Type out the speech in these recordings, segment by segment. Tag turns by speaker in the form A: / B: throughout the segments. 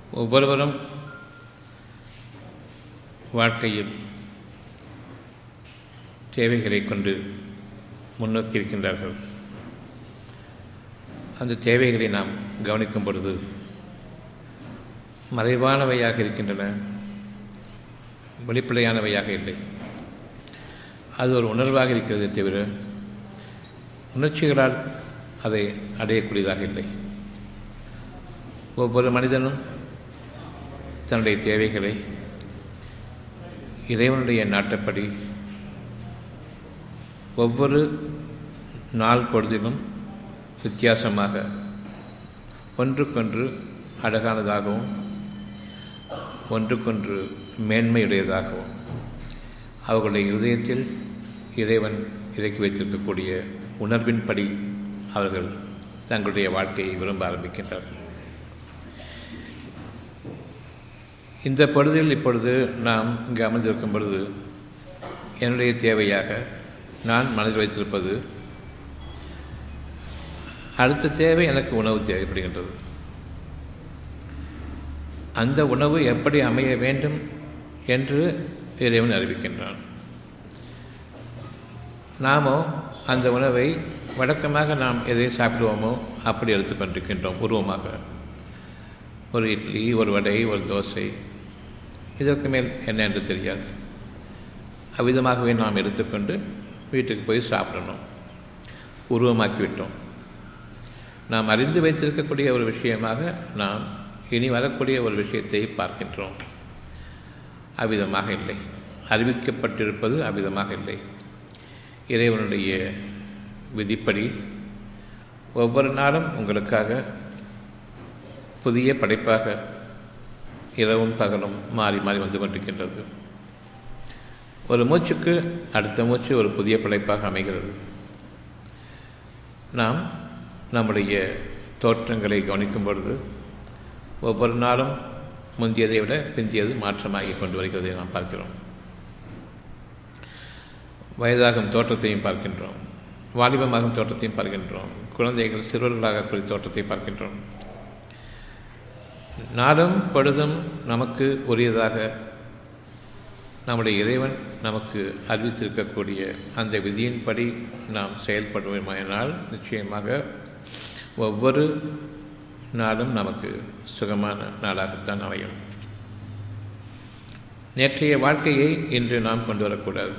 A: ஒவ்வொருவரும் வாழ்க்கையில் தேவைகளை கொண்டு முன்னோக்கி இருக்கின்றார்கள் அந்த தேவைகளை நாம் கவனிக்கும் பொழுது மறைவானவையாக இருக்கின்றன வெளிப்படையானவையாக இல்லை அது ஒரு உணர்வாக இருக்கிறதே தவிர உணர்ச்சிகளால் அதை அடையக்கூடியதாக இல்லை ஒவ்வொரு மனிதனும் தன்னுடைய தேவைகளை இறைவனுடைய நாட்டப்படி ஒவ்வொரு நாள் பொழுதிலும் வித்தியாசமாக ஒன்றுக்கொன்று அழகானதாகவும் ஒன்றுக்கொன்று மேன்மையுடையதாகவும் அவர்களுடைய இருதயத்தில் இறைவன் இறக்கி வைத்திருக்கக்கூடிய உணர்வின்படி அவர்கள் தங்களுடைய வாழ்க்கையை விரும்ப ஆரம்பிக்கின்றார்கள் இந்த பொழுதில் இப்பொழுது நாம் இங்கு அமர்ந்திருக்கும் பொழுது என்னுடைய தேவையாக நான் மனதில் வைத்திருப்பது அடுத்த தேவை எனக்கு உணவு தேவைப்படுகின்றது அந்த உணவு எப்படி அமைய வேண்டும் என்று இறைவன் அறிவிக்கின்றான் நாமோ அந்த உணவை வழக்கமாக நாம் எதை சாப்பிடுவோமோ அப்படி எடுத்துக்கொண்டிருக்கின்றோம் உருவமாக ஒரு இட்லி ஒரு வடை ஒரு தோசை இதற்கு மேல் என்ன என்று தெரியாது அவ்விதமாகவே நாம் எடுத்துக்கொண்டு வீட்டுக்கு போய் சாப்பிடணும் உருவமாக்கிவிட்டோம் நாம் அறிந்து வைத்திருக்கக்கூடிய ஒரு விஷயமாக நாம் இனி வரக்கூடிய ஒரு விஷயத்தை பார்க்கின்றோம் அவ்விதமாக இல்லை அறிவிக்கப்பட்டிருப்பது அவ்விதமாக இல்லை இறைவனுடைய விதிப்படி ஒவ்வொரு நாளும் உங்களுக்காக புதிய படைப்பாக இரவும் பகலும் மாறி மாறி வந்து கொண்டிருக்கின்றது ஒரு மூச்சுக்கு அடுத்த மூச்சு ஒரு புதிய படைப்பாக அமைகிறது நாம் நம்முடைய தோற்றங்களை கவனிக்கும் பொழுது ஒவ்வொரு நாளும் முந்தியதை விட பிந்தியது மாற்றமாகி கொண்டு வருகிறதை நாம் பார்க்கிறோம் வயதாகும் தோற்றத்தையும் பார்க்கின்றோம் வாலிபமாகும் தோற்றத்தையும் பார்க்கின்றோம் குழந்தைகள் சிறுவர்களாகக்கூடிய தோற்றத்தை பார்க்கின்றோம் நாளும் பொழுதும் நமக்கு உரியதாக நம்முடைய இறைவன் நமக்கு அறிவித்திருக்கக்கூடிய அந்த விதியின்படி நாம் செயல்படுவோமானால் நிச்சயமாக ஒவ்வொரு நாளும் நமக்கு சுகமான நாளாகத்தான் அமையும் நேற்றைய வாழ்க்கையை இன்று நாம் கொண்டு வரக்கூடாது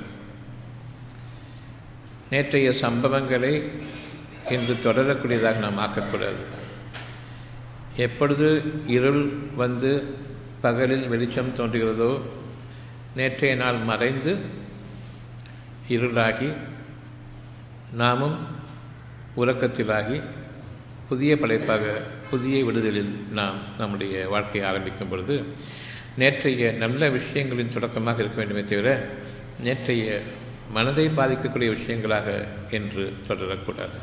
A: நேற்றைய சம்பவங்களை இன்று தொடரக்கூடியதாக நாம் ஆக்கக்கூடாது எப்பொழுது இருள் வந்து பகலில் வெளிச்சம் தோன்றுகிறதோ நேற்றைய நாள் மறைந்து இருளாகி நாமும் உறக்கத்திலாகி புதிய படைப்பாக புதிய விடுதலில் நாம் நம்முடைய வாழ்க்கையை ஆரம்பிக்கும் பொழுது நேற்றைய நல்ல விஷயங்களின் தொடக்கமாக இருக்க வேண்டுமே தவிர நேற்றைய மனதை பாதிக்கக்கூடிய விஷயங்களாக என்று தொடரக்கூடாது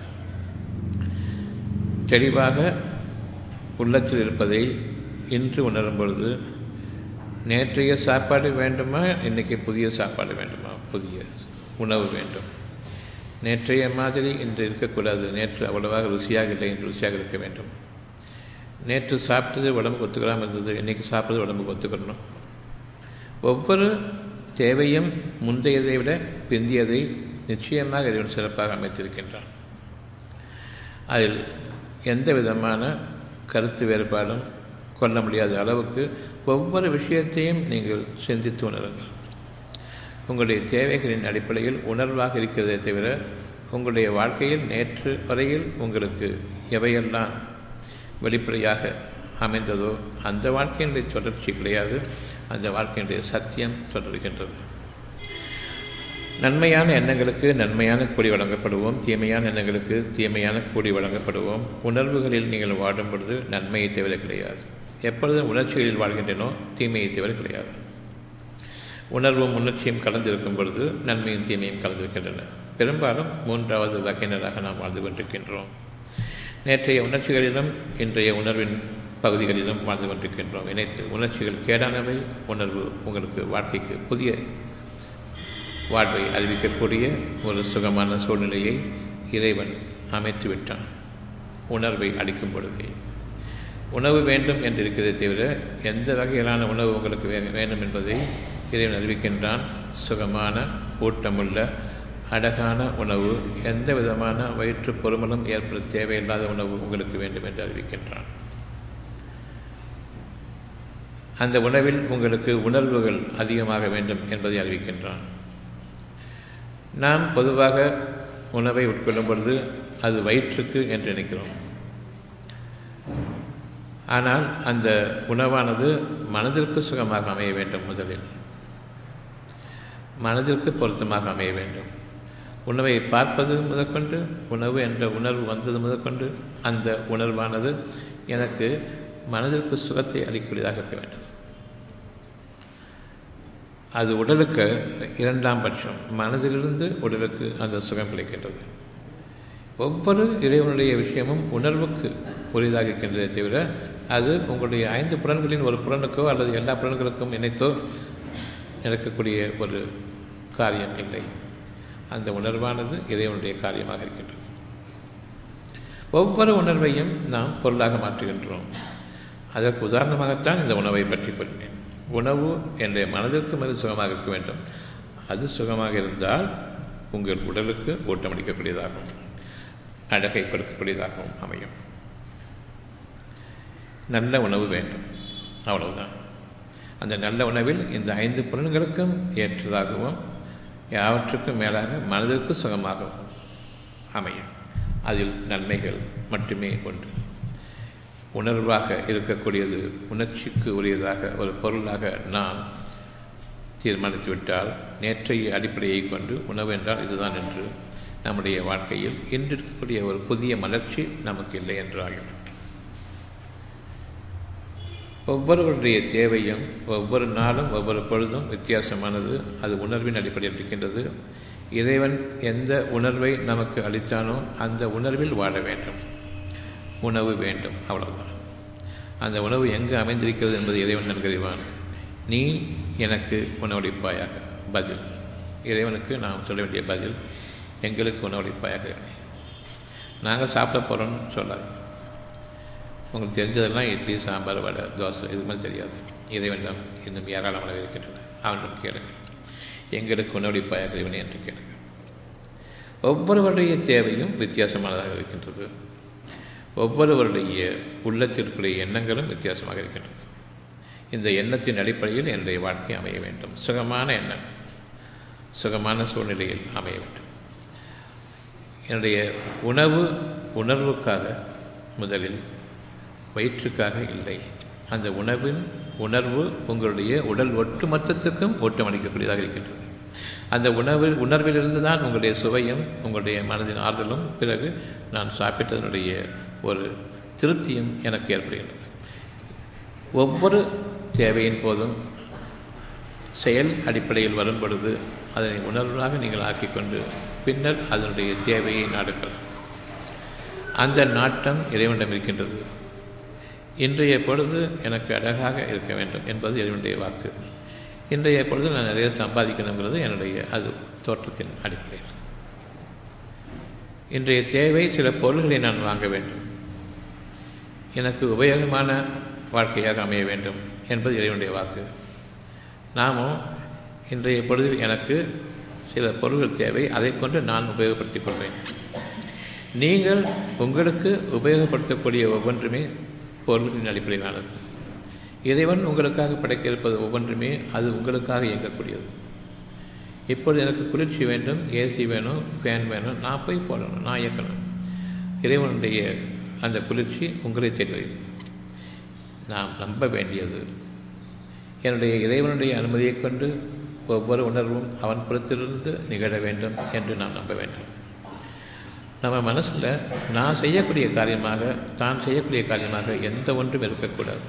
A: தெளிவாக உள்ளத்தில் இருப்பதை இன்று உணரும் பொழுது நேற்றைய சாப்பாடு வேண்டுமா இன்றைக்கி புதிய சாப்பாடு வேண்டுமா புதிய உணவு வேண்டும் நேற்றைய மாதிரி இன்று இருக்கக்கூடாது நேற்று அவ்வளவாக ருசியாக இல்லை என்று ருசியாக இருக்க வேண்டும் நேற்று சாப்பிட்டது உடம்புக்கு ஒத்துக்கிறாமல் இருந்தது இன்றைக்கி சாப்பிட்றது உடம்புக்கு ஒத்துக்கணும் ஒவ்வொரு தேவையும் முந்தையதை விட பிந்தியதை நிச்சயமாக இறைவன் சிறப்பாக அமைத்திருக்கின்றான் அதில் எந்த விதமான கருத்து வேறுபாடும் கொள்ள முடியாத அளவுக்கு ஒவ்வொரு விஷயத்தையும் நீங்கள் சிந்தித்து உணருங்கள் உங்களுடைய தேவைகளின் அடிப்படையில் உணர்வாக இருக்கிறதே தவிர உங்களுடைய வாழ்க்கையில் நேற்று வரையில் உங்களுக்கு எவையெல்லாம் வெளிப்படையாக அமைந்ததோ அந்த வாழ்க்கையினுடைய தொடர்ச்சி கிடையாது அந்த வாழ்க்கையினுடைய சத்தியம் தொடர்கின்றது நன்மையான எண்ணங்களுக்கு நன்மையான கூடி வழங்கப்படுவோம் தீமையான எண்ணங்களுக்கு தீமையான கூடி வழங்கப்படுவோம் உணர்வுகளில் நீங்கள் வாடும் பொழுது நன்மையை தவிர கிடையாது எப்பொழுதும் உணர்ச்சிகளில் வாழ்கின்றனோ தீமையை தவிர கிடையாது உணர்வும் உணர்ச்சியும் கலந்திருக்கும் பொழுது நன்மையும் தீமையும் கலந்திருக்கின்றன பெரும்பாலும் மூன்றாவது வகையினராக நாம் வாழ்ந்து கொண்டிருக்கின்றோம் நேற்றைய உணர்ச்சிகளிலும் இன்றைய உணர்வின் பகுதிகளிலும் வாழ்ந்து கொண்டிருக்கின்றோம் இணைத்து உணர்ச்சிகள் கேடானவை உணர்வு உங்களுக்கு வாழ்க்கைக்கு புதிய வாழ்வை அறிவிக்கக்கூடிய ஒரு சுகமான சூழ்நிலையை இறைவன் அமைத்து விட்டான் உணர்வை அளிக்கும் பொழுதே உணவு வேண்டும் என்று இருக்கிறதே தவிர எந்த வகையிலான உணவு உங்களுக்கு வே வேண்டும் என்பதை இறைவன் அறிவிக்கின்றான் சுகமான ஊட்டமுள்ள அழகான உணவு எந்த விதமான வயிற்று பொறுமலும் ஏற்பட தேவையில்லாத உணவு உங்களுக்கு வேண்டும் என்று அறிவிக்கின்றான் அந்த உணவில் உங்களுக்கு உணர்வுகள் அதிகமாக வேண்டும் என்பதை அறிவிக்கின்றான் நாம் பொதுவாக உணவை உட்கொள்ளும் பொழுது அது வயிற்றுக்கு என்று நினைக்கிறோம் ஆனால் அந்த உணவானது மனதிற்கு சுகமாக அமைய வேண்டும் முதலில் மனதிற்கு பொருத்தமாக அமைய வேண்டும் உணவை பார்ப்பது முதற்கொண்டு உணவு என்ற உணர்வு வந்தது முதற்கொண்டு அந்த உணர்வானது எனக்கு மனதிற்கு சுகத்தை அளிக்கக்கூடியதாக இருக்க வேண்டும் அது உடலுக்கு இரண்டாம் பட்சம் மனதிலிருந்து உடலுக்கு அந்த சுகம் கிடைக்கின்றது ஒவ்வொரு இறைவனுடைய விஷயமும் உணர்வுக்கு உரியதாக இருக்கின்றதே தவிர அது உங்களுடைய ஐந்து புலன்களின் ஒரு புலனுக்கோ அல்லது எல்லா புலன்களுக்கும் இணைத்தோ நடக்கக்கூடிய ஒரு காரியம் இல்லை அந்த உணர்வானது இறைவனுடைய காரியமாக இருக்கின்றது ஒவ்வொரு உணர்வையும் நாம் பொருளாக மாற்றுகின்றோம் அதற்கு உதாரணமாகத்தான் இந்த உணவை பற்றி கூறினேன் உணவு என்ற மனதிற்கு மது சுகமாக இருக்க வேண்டும் அது சுகமாக இருந்தால் உங்கள் உடலுக்கு ஊட்டமளிக்கக்கூடியதாகும் அழகை கொடுக்கக்கூடியதாகவும் அமையும் நல்ல உணவு வேண்டும் அவ்வளவுதான் அந்த நல்ல உணவில் இந்த ஐந்து புலன்களுக்கும் ஏற்றதாகவும் யாவற்றுக்கும் மேலாக மனதிற்கு சுகமாகவும் அமையும் அதில் நன்மைகள் மட்டுமே உண்டு உணர்வாக இருக்கக்கூடியது உணர்ச்சிக்கு உரியதாக ஒரு பொருளாக நாம் தீர்மானித்து விட்டால் நேற்றைய அடிப்படையை கொண்டு உணவு என்றால் இதுதான் என்று நம்முடைய வாழ்க்கையில் இன்று இருக்கக்கூடிய ஒரு புதிய மலர்ச்சி நமக்கு இல்லை என்று ஆகிவிடும் ஒவ்வொருவருடைய தேவையும் ஒவ்வொரு நாளும் ஒவ்வொரு பொழுதும் வித்தியாசமானது அது உணர்வின் அடிப்படையில் இருக்கின்றது இறைவன் எந்த உணர்வை நமக்கு அளித்தானோ அந்த உணர்வில் வாழ வேண்டும் உணவு வேண்டும் அவ்வளவுதான் அந்த உணவு எங்கு அமைந்திருக்கிறது என்பது இறைவன் நன்கறிவான் நீ எனக்கு உணவளிப்பாயாக பதில் இறைவனுக்கு நாம் சொல்ல வேண்டிய பதில் எங்களுக்கு உணவளிப்பாயாக நாங்கள் சாப்பிட போகிறோம்னு சொல்லாது உங்களுக்கு தெரிஞ்சதெல்லாம் இட்லி சாம்பார் வடை தோசை இது மாதிரி தெரியாது இறைவனிடம் இன்னும் ஏராளமான இருக்கின்றன அவனிடம் கேளுங்க எங்களுக்கு உணவளிப்பாயாக இறைவனே என்று கேளுங்க ஒவ்வொருவருடைய தேவையும் வித்தியாசமானதாக இருக்கின்றது ஒவ்வொருவருடைய உள்ளத்திற்குரிய எண்ணங்களும் வித்தியாசமாக இருக்கின்றது இந்த எண்ணத்தின் அடிப்படையில் என்னுடைய வாழ்க்கை அமைய வேண்டும் சுகமான எண்ணம் சுகமான சூழ்நிலையில் அமைய வேண்டும் என்னுடைய உணவு உணர்வுக்காக முதலில் வயிற்றுக்காக இல்லை அந்த உணவின் உணர்வு உங்களுடைய உடல் ஒட்டுமொத்தத்துக்கும் ஓட்டமளிக்கக்கூடியதாக இருக்கின்றது அந்த உணவில் உணர்விலிருந்து தான் உங்களுடைய சுவையும் உங்களுடைய மனதின் ஆறுதலும் பிறகு நான் சாப்பிட்டதனுடைய ஒரு திருப்தியும் எனக்கு ஏற்படுகின்றது ஒவ்வொரு தேவையின் போதும் செயல் அடிப்படையில் வரும் பொழுது அதனை உணர்வாக நீங்கள் ஆக்கிக்கொண்டு பின்னர் அதனுடைய தேவையை நாடுங்கள் அந்த நாட்டம் இறைவனிடம் இருக்கின்றது இன்றைய பொழுது எனக்கு அழகாக இருக்க வேண்டும் என்பது இறைவனுடைய வாக்கு இன்றைய பொழுது நான் நிறைய சம்பாதிக்கணுங்கிறது என்னுடைய அது தோற்றத்தின் அடிப்படையில் இன்றைய தேவை சில பொருள்களை நான் வாங்க வேண்டும் எனக்கு உபயோகமான வாழ்க்கையாக அமைய வேண்டும் என்பது இறைவனுடைய வாக்கு நாமும் இன்றைய பொழுதில் எனக்கு சில பொருள்கள் தேவை அதை கொண்டு நான் உபயோகப்படுத்திக் கொள்வேன் நீங்கள் உங்களுக்கு உபயோகப்படுத்தக்கூடிய ஒவ்வொன்றுமே பொருளின் அடிப்படையிலானது இறைவன் உங்களுக்காக படைக்க இருப்பது ஒவ்வொன்றுமே அது உங்களுக்காக இயங்கக்கூடியது இப்பொழுது எனக்கு குளிர்ச்சி வேண்டும் ஏசி வேணும் ஃபேன் வேணும் நான் போய் போடணும் நான் இயக்கணும் இறைவனுடைய அந்த குளிர்ச்சி உங்களை தேடுகிறது நாம் நம்ப வேண்டியது என்னுடைய இறைவனுடைய அனுமதியை கொண்டு ஒவ்வொரு உணர்வும் அவன் புறத்திலிருந்து நிகழ வேண்டும் என்று நாம் நம்ப வேண்டும் நம்ம மனசில் நான் செய்யக்கூடிய காரியமாக தான் செய்யக்கூடிய காரியமாக எந்த ஒன்றும் இருக்கக்கூடாது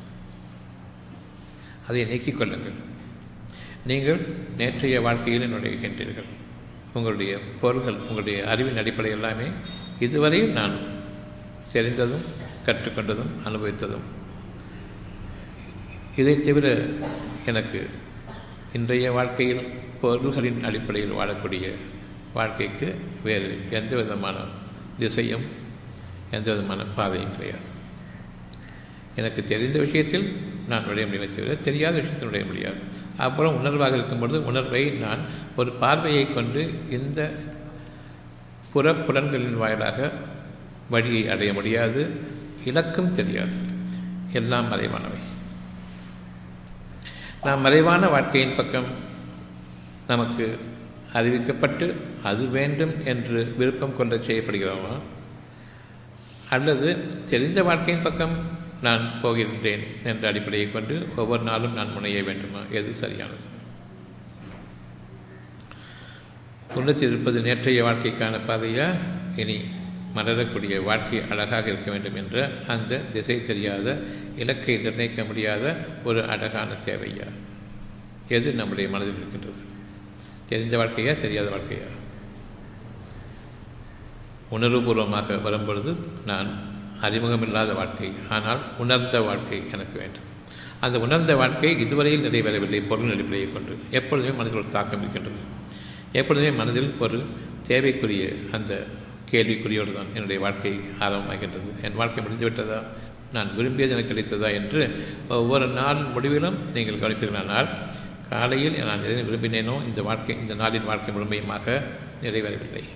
A: அதை நீக்கிக் கொள்ளுங்கள் நீங்கள் நேற்றைய வாழ்க்கையில் நுழைகின்றீர்கள் உங்களுடைய பொருள்கள் உங்களுடைய அறிவின் அடிப்படை எல்லாமே இதுவரையில் நான் தெரிந்ததும் கற்றுக்கொண்டதும் அனுபவித்ததும் இதை தவிர எனக்கு இன்றைய வாழ்க்கையில் பொருள்களின் அடிப்படையில் வாழக்கூடிய வாழ்க்கைக்கு வேறு எந்த விதமான திசையும் எந்த விதமான பாதையும் கிடையாது எனக்கு தெரிந்த விஷயத்தில் நான் நுழைய முடியுமே தவிர தெரியாத விஷயத்தில் நுழைய முடியாது அப்புறம் உணர்வாக இருக்கும்பொழுது உணர்வை நான் ஒரு பார்வையை கொண்டு இந்த புறப்புலன்களின் வாயிலாக வழியை அடைய முடியாது இலக்கும் தெரியாது எல்லாம் மறைவானவை நாம் மறைவான வாழ்க்கையின் பக்கம் நமக்கு அறிவிக்கப்பட்டு அது வேண்டும் என்று விருப்பம் கொண்டு செய்யப்படுகிறோமா அல்லது தெரிந்த வாழ்க்கையின் பக்கம் நான் போகின்றேன் என்ற அடிப்படையை கொண்டு ஒவ்வொரு நாளும் நான் முனைய வேண்டுமா எது சரியானது உள்ளத்தில் இருப்பது நேற்றைய வாழ்க்கைக்கான பாதையா இனி மலரக்கூடிய வாழ்க்கை அழகாக இருக்க வேண்டும் என்ற அந்த திசை தெரியாத இலக்கை நிர்ணயிக்க முடியாத ஒரு அழகான தேவையா எது நம்முடைய மனதில் இருக்கின்றது தெரிந்த வாழ்க்கையா தெரியாத வாழ்க்கையா உணர்வுபூர்வமாக வரும்பொழுது நான் அறிமுகமில்லாத வாழ்க்கை ஆனால் உணர்ந்த வாழ்க்கை எனக்கு வேண்டும் அந்த உணர்ந்த வாழ்க்கை இதுவரையில் நிறைவேறவில்லை பொருள் அடிப்படையை கொண்டு எப்பொழுதுமே மனதில் ஒரு தாக்கம் இருக்கின்றது எப்பொழுதுமே மனதில் ஒரு தேவைக்குரிய அந்த கேள்விக்குறியோடு தான் என்னுடைய வாழ்க்கை ஆரம்பமாகின்றது என் வாழ்க்கை முடிந்துவிட்டதா நான் விரும்பியது எனக்கு கிடைத்ததா என்று ஒவ்வொரு நாள் முடிவிலும் நீங்கள் கவனிப்பீர்களானால் காலையில் நான் எதை விரும்பினேனோ இந்த வாழ்க்கை இந்த நாளின் வாழ்க்கை முழுமையுமாக நிறைவேறவில்லை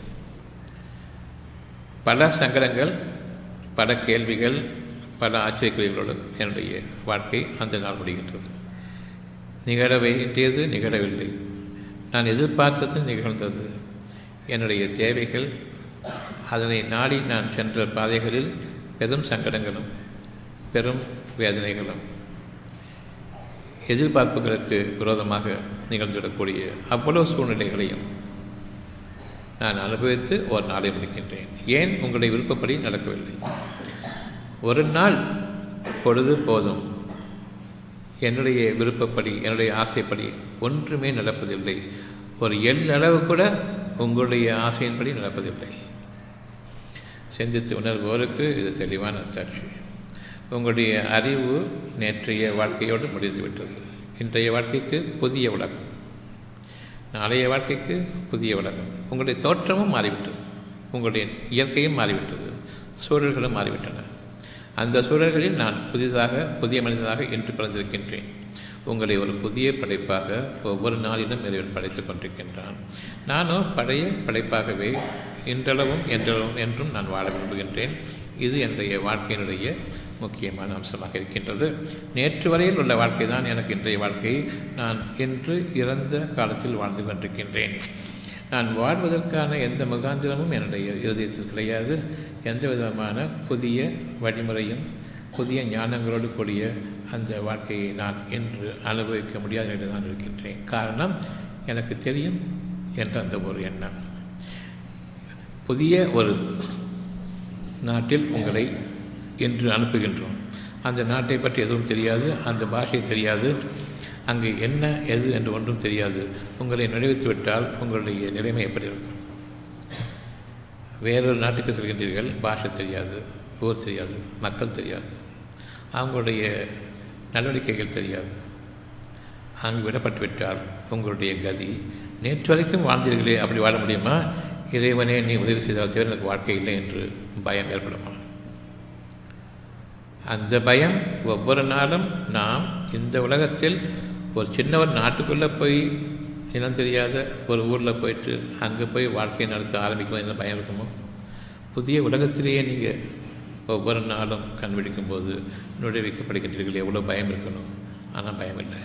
A: பல சங்கடங்கள் பல கேள்விகள் பல ஆச்சரியக்குறிகளோடு என்னுடைய வாழ்க்கை அந்த நாள் முடிகின்றது நிகழ வேண்டியது நிகழவில்லை நான் எதிர்பார்த்தது நிகழ்ந்தது என்னுடைய தேவைகள் அதனை நாடி நான் சென்ற பாதைகளில் பெரும் சங்கடங்களும் பெரும் வேதனைகளும் எதிர்பார்ப்புகளுக்கு விரோதமாக நிகழ்ந்துவிடக்கூடிய அவ்வளவு சூழ்நிலைகளையும் நான் அனுபவித்து ஒரு நாளை முடிக்கின்றேன் ஏன் உங்களுடைய விருப்பப்படி நடக்கவில்லை ஒரு நாள் பொழுது போதும் என்னுடைய விருப்பப்படி என்னுடைய ஆசைப்படி ஒன்றுமே நடப்பதில்லை ஒரு எள்ளளவு கூட உங்களுடைய ஆசையின்படி நடப்பதில்லை சிந்தித்து உணர்வோருக்கு இது தெளிவான அத்தாட்சி உங்களுடைய அறிவு நேற்றைய வாழ்க்கையோடு முடிந்துவிட்டது இன்றைய வாழ்க்கைக்கு புதிய உலகம் நாளைய வாழ்க்கைக்கு புதிய உலகம் உங்களுடைய தோற்றமும் மாறிவிட்டது உங்களுடைய இயற்கையும் மாறிவிட்டது சூழல்களும் மாறிவிட்டன அந்த சூழல்களில் நான் புதிதாக புதிய மனிதனாக இன்று பிறந்திருக்கின்றேன் உங்களை ஒரு புதிய படைப்பாக ஒவ்வொரு நாளிலும் இறைவன் படைத்துக் கொண்டிருக்கின்றான் நானும் பழைய படைப்பாகவே இன்றளவும் என்றளவும் என்றும் நான் வாழ விரும்புகின்றேன் இது என்னுடைய வாழ்க்கையினுடைய முக்கியமான அம்சமாக இருக்கின்றது நேற்று வரையில் உள்ள வாழ்க்கை தான் எனக்கு இன்றைய வாழ்க்கை நான் இன்று இறந்த காலத்தில் வாழ்ந்து கொண்டிருக்கின்றேன் நான் வாழ்வதற்கான எந்த முகாந்திரமும் என்னுடைய இருதயத்தில் கிடையாது எந்த விதமான புதிய வழிமுறையும் புதிய ஞானங்களோடு கூடிய அந்த வாழ்க்கையை நான் இன்று அனுபவிக்க முடியாத நிலையில் தான் இருக்கின்றேன் காரணம் எனக்கு தெரியும் என்ற அந்த ஒரு எண்ணம் புதிய ஒரு நாட்டில் உங்களை இன்று அனுப்புகின்றோம் அந்த நாட்டை பற்றி எதுவும் தெரியாது அந்த பாஷை தெரியாது அங்கு என்ன எது என்று ஒன்றும் தெரியாது உங்களை நுழைவித்து விட்டால் உங்களுடைய நிலைமை எப்படி இருக்கும் வேறொரு நாட்டுக்கு செல்கின்றீர்கள் பாஷை தெரியாது ஊர் தெரியாது மக்கள் தெரியாது அவங்களுடைய நடவடிக்கைகள் தெரியாது அங்கு விடப்பட்டு விட்டால் உங்களுடைய கதி நேற்று வரைக்கும் வாழ்ந்தீர்களே அப்படி வாழ முடியுமா இறைவனே நீ உதவி செய்தால் தவிர எனக்கு வாழ்க்கை இல்லை என்று பயம் ஏற்படுமா அந்த பயம் ஒவ்வொரு நாளும் நாம் இந்த உலகத்தில் ஒரு சின்ன ஒரு நாட்டுக்குள்ளே போய் இனம் தெரியாத ஒரு ஊரில் போயிட்டு அங்கே போய் வாழ்க்கையை நடத்த ஆரம்பிக்கும் என்ன பயம் இருக்குமோ புதிய உலகத்திலேயே நீங்கள் ஒவ்வொரு நாளும் கண்பிடிக்கும் போது நுழைவிக்கப்படுகின்றீர்கள் எவ்வளோ பயம் இருக்கணும் ஆனால் பயம் இல்லை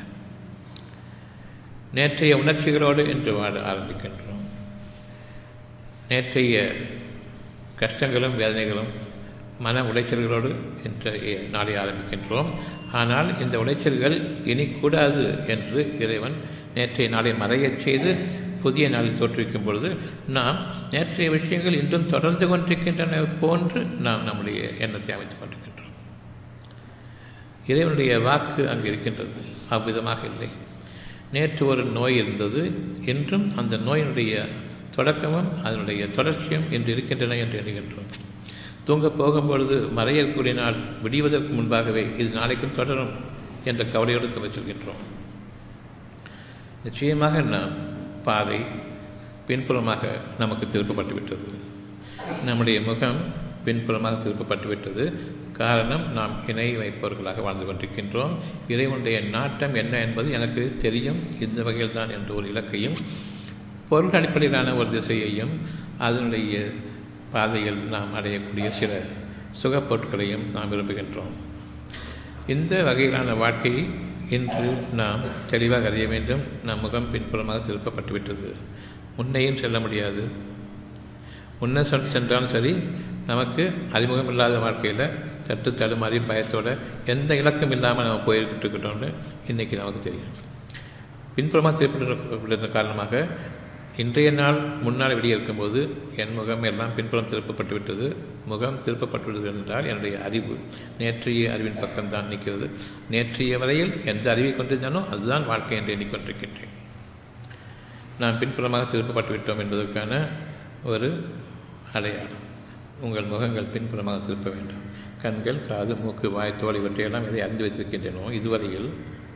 A: நேற்றைய உணர்ச்சிகளோடு இன்று வாழ ஆரம்பிக்கின்றோம் நேற்றைய கஷ்டங்களும் வேதனைகளும் மன உளைச்சல்களோடு இன்றைய நாளை ஆரம்பிக்கின்றோம் ஆனால் இந்த உளைச்சல்கள் இனி கூடாது என்று இறைவன் நேற்றைய நாளை மறையச் செய்து புதிய நாளில் தோற்றுவிக்கும் பொழுது நாம் நேற்றைய விஷயங்கள் இன்றும் தொடர்ந்து கொண்டிருக்கின்றன போன்று நாம் நம்முடைய எண்ணத்தை அமைத்துக் கொண்டிருக்கின்றோம் இறைவனுடைய வாக்கு அங்கு இருக்கின்றது அவ்விதமாக இல்லை நேற்று ஒரு நோய் இருந்தது இன்றும் அந்த நோயினுடைய தொடக்கமும் அதனுடைய தொடர்ச்சியும் இன்று இருக்கின்றன என்று எண்ணுகின்றோம் தூங்க போகும்பொழுது மறையக்கூடிய நாள் விடிவதற்கு முன்பாகவே இது நாளைக்கும் தொடரும் என்ற கவலையோடு தூங்கச் சொல்கின்றோம் நிச்சயமாக நாம் பாதை பின்புறமாக நமக்கு திருப்பப்பட்டு விட்டது நம்முடைய முகம் பின்புறமாக திருப்பப்பட்டுவிட்டது காரணம் நாம் இணை வைப்பவர்களாக வாழ்ந்து கொண்டிருக்கின்றோம் இறைவனுடைய நாட்டம் என்ன என்பது எனக்கு தெரியும் இந்த வகையில் தான் என்ற ஒரு இலக்கையும் பொருள் அடிப்படையிலான ஒரு திசையையும் அதனுடைய பாதையில் நாம் அடையக்கூடிய சில சுகப்பொருட்களையும் நாம் விரும்புகின்றோம் இந்த வகையிலான வாழ்க்கையை இன்று நாம் தெளிவாக அறிய வேண்டும் நம் முகம் பின்புறமாக திருப்பப்பட்டுவிட்டது முன்னையும் செல்ல முடியாது முன்ன சொல் சென்றாலும் சரி நமக்கு அறிமுகம் இல்லாத வாழ்க்கையில் தட்டு தடுமாறி பயத்தோட எந்த இலக்கம் இல்லாமல் நம்ம போய்கிட்டு இருக்கட்டோம்னு இன்றைக்கி நமக்கு தெரியும் பின்புறமாக திருப்பப்பட்ட காரணமாக இன்றைய நாள் முன்னால் வெளியே இருக்கும்போது என் முகம் எல்லாம் பின்புறம் திருப்பப்பட்டு விட்டது முகம் திருப்பப்பட்டு விட்டது என்றால் என்னுடைய அறிவு நேற்றைய அறிவின் பக்கம்தான் நிற்கிறது நேற்றைய வரையில் எந்த அறிவை கொண்டிருந்தானோ அதுதான் வாழ்க்கை என்று எண்ணிக்கொண்டிருக்கின்றேன் நான் பின்புறமாக திருப்பப்பட்டு விட்டோம் என்பதற்கான ஒரு அடையாளம் உங்கள் முகங்கள் பின்புறமாக திருப்ப வேண்டும் கண்கள் காது மூக்கு வாய் தோல் இவற்றையெல்லாம் எதை அறிந்து வைத்திருக்கின்றனோ இதுவரையில்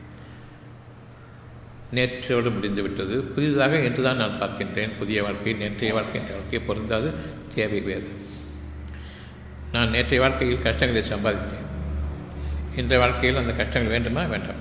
A: நேற்றோடு முடிந்து விட்டது புதிதாக என்று தான் நான் பார்க்கின்றேன் புதிய வாழ்க்கை நேற்றைய வாழ்க்கை என்ற வாழ்க்கை பொருந்தாது தேவை வேறு நான் நேற்றைய வாழ்க்கையில் கஷ்டங்களை சம்பாதித்தேன் இன்றைய வாழ்க்கையில் அந்த கஷ்டங்கள் வேண்டுமா வேண்டாமா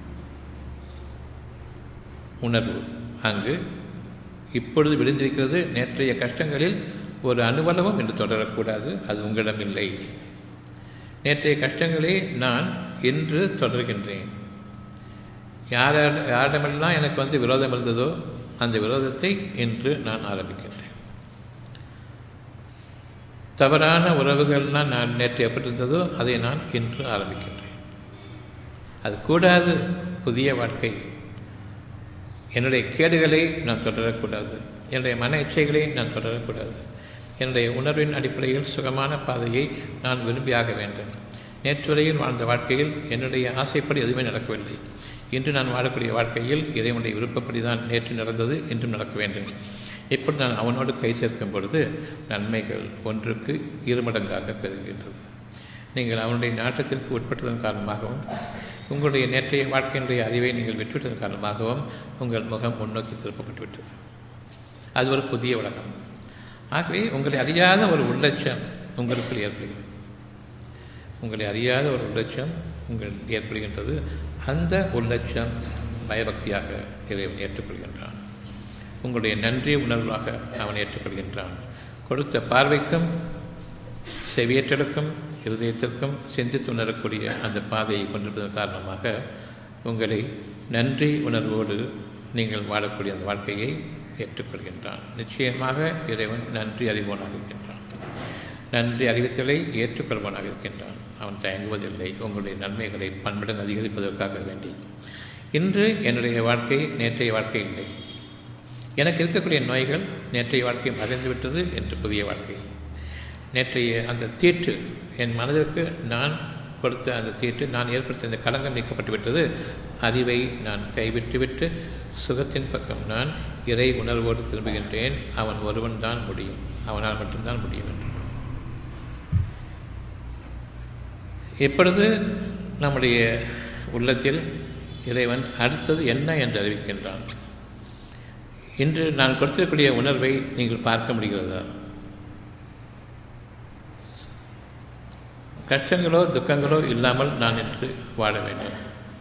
A: உணர்வு அங்கு இப்பொழுது விழுந்திருக்கிறது நேற்றைய கஷ்டங்களில் ஒரு அனுபவமும் என்று தொடரக்கூடாது அது உங்களிடம் இல்லை நேற்றைய கஷ்டங்களை நான் இன்று தொடர்கின்றேன் யார் யாரிடமெல்லாம் எனக்கு வந்து விரோதம் இருந்ததோ அந்த விரோதத்தை இன்று நான் ஆரம்பிக்கின்றேன் தவறான உறவுகள்லாம் நான் நேற்று எப்படி இருந்ததோ அதை நான் இன்று ஆரம்பிக்கின்றேன் அது கூடாது புதிய வாழ்க்கை என்னுடைய கேடுகளை நான் தொடரக்கூடாது என்னுடைய மன இச்சைகளை நான் தொடரக்கூடாது என்னுடைய உணர்வின் அடிப்படையில் சுகமான பாதையை நான் விரும்பியாக வேண்டும் நேற்றுவரையில் வாழ்ந்த வாழ்க்கையில் என்னுடைய ஆசைப்படி எதுவுமே நடக்கவில்லை இன்று நான் வாழக்கூடிய வாழ்க்கையில் இறைவனுடைய விருப்பப்படி தான் நேற்று நடந்தது இன்றும் நடக்க வேண்டும் இப்படி நான் அவனோடு கை சேர்க்கும் பொழுது நன்மைகள் ஒன்றுக்கு இருமடங்காக பெறுகின்றது நீங்கள் அவனுடைய நாட்டத்திற்கு உட்பட்டதன் காரணமாகவும் உங்களுடைய நேற்றைய வாழ்க்கையினுடைய அறிவை நீங்கள் விட்டுவிட்டதன் காரணமாகவும் உங்கள் முகம் முன்னோக்கி திருப்பப்பட்டு விட்டது அது ஒரு புதிய உலகம் ஆகவே உங்களை அறியாத ஒரு உள்ளட்சம் உங்களுக்குள் ஏற்படுகிறது உங்களை அறியாத ஒரு உள்ளட்சம் உங்கள் ஏற்படுகின்றது அந்த உள்ளட்சம் பயபக்தியாக இறைவன் ஏற்றுக்கொள்கின்றான் உங்களுடைய நன்றி உணர்வாக அவன் ஏற்றுக்கொள்கின்றான் கொடுத்த பார்வைக்கும் செவியேற்றலுக்கும் இருதயத்திற்கும் சிந்தித்து உணரக்கூடிய அந்த பாதையை கொண்டிருப்பதன் காரணமாக உங்களை நன்றி உணர்வோடு நீங்கள் வாழக்கூடிய அந்த வாழ்க்கையை ஏற்றுக்கொள்கின்றான் நிச்சயமாக இறைவன் நன்றி அறிவோனாக இருக்கின்றான் நன்றி அறிவித்தலை ஏற்றுக்கொள்வனாக இருக்கின்றான் அவன் தயங்குவதில்லை உங்களுடைய நன்மைகளை பன்மடங்கு அதிகரிப்பதற்காக வேண்டி இன்று என்னுடைய வாழ்க்கை நேற்றைய வாழ்க்கை இல்லை எனக்கு இருக்கக்கூடிய நோய்கள் நேற்றைய வாழ்க்கை மறைந்துவிட்டது என்று புதிய வாழ்க்கை நேற்றைய அந்த தீட்டு என் மனதிற்கு நான் கொடுத்த அந்த தீட்டு நான் ஏற்படுத்திய அந்த களங்கம் நீக்கப்பட்டு விட்டது அறிவை நான் கைவிட்டுவிட்டு சுகத்தின் பக்கம் நான் இறை உணர்வோடு திரும்புகின்றேன் அவன் ஒருவன் தான் முடியும் அவனால் மட்டும்தான் முடியும் என்று எப்பொழுது நம்முடைய உள்ளத்தில் இறைவன் அடுத்தது என்ன என்று அறிவிக்கின்றான் இன்று நான் கொடுத்திருக்கக்கூடிய உணர்வை நீங்கள் பார்க்க முடிகிறதா கஷ்டங்களோ துக்கங்களோ இல்லாமல் நான் இன்று வாழ வேண்டும்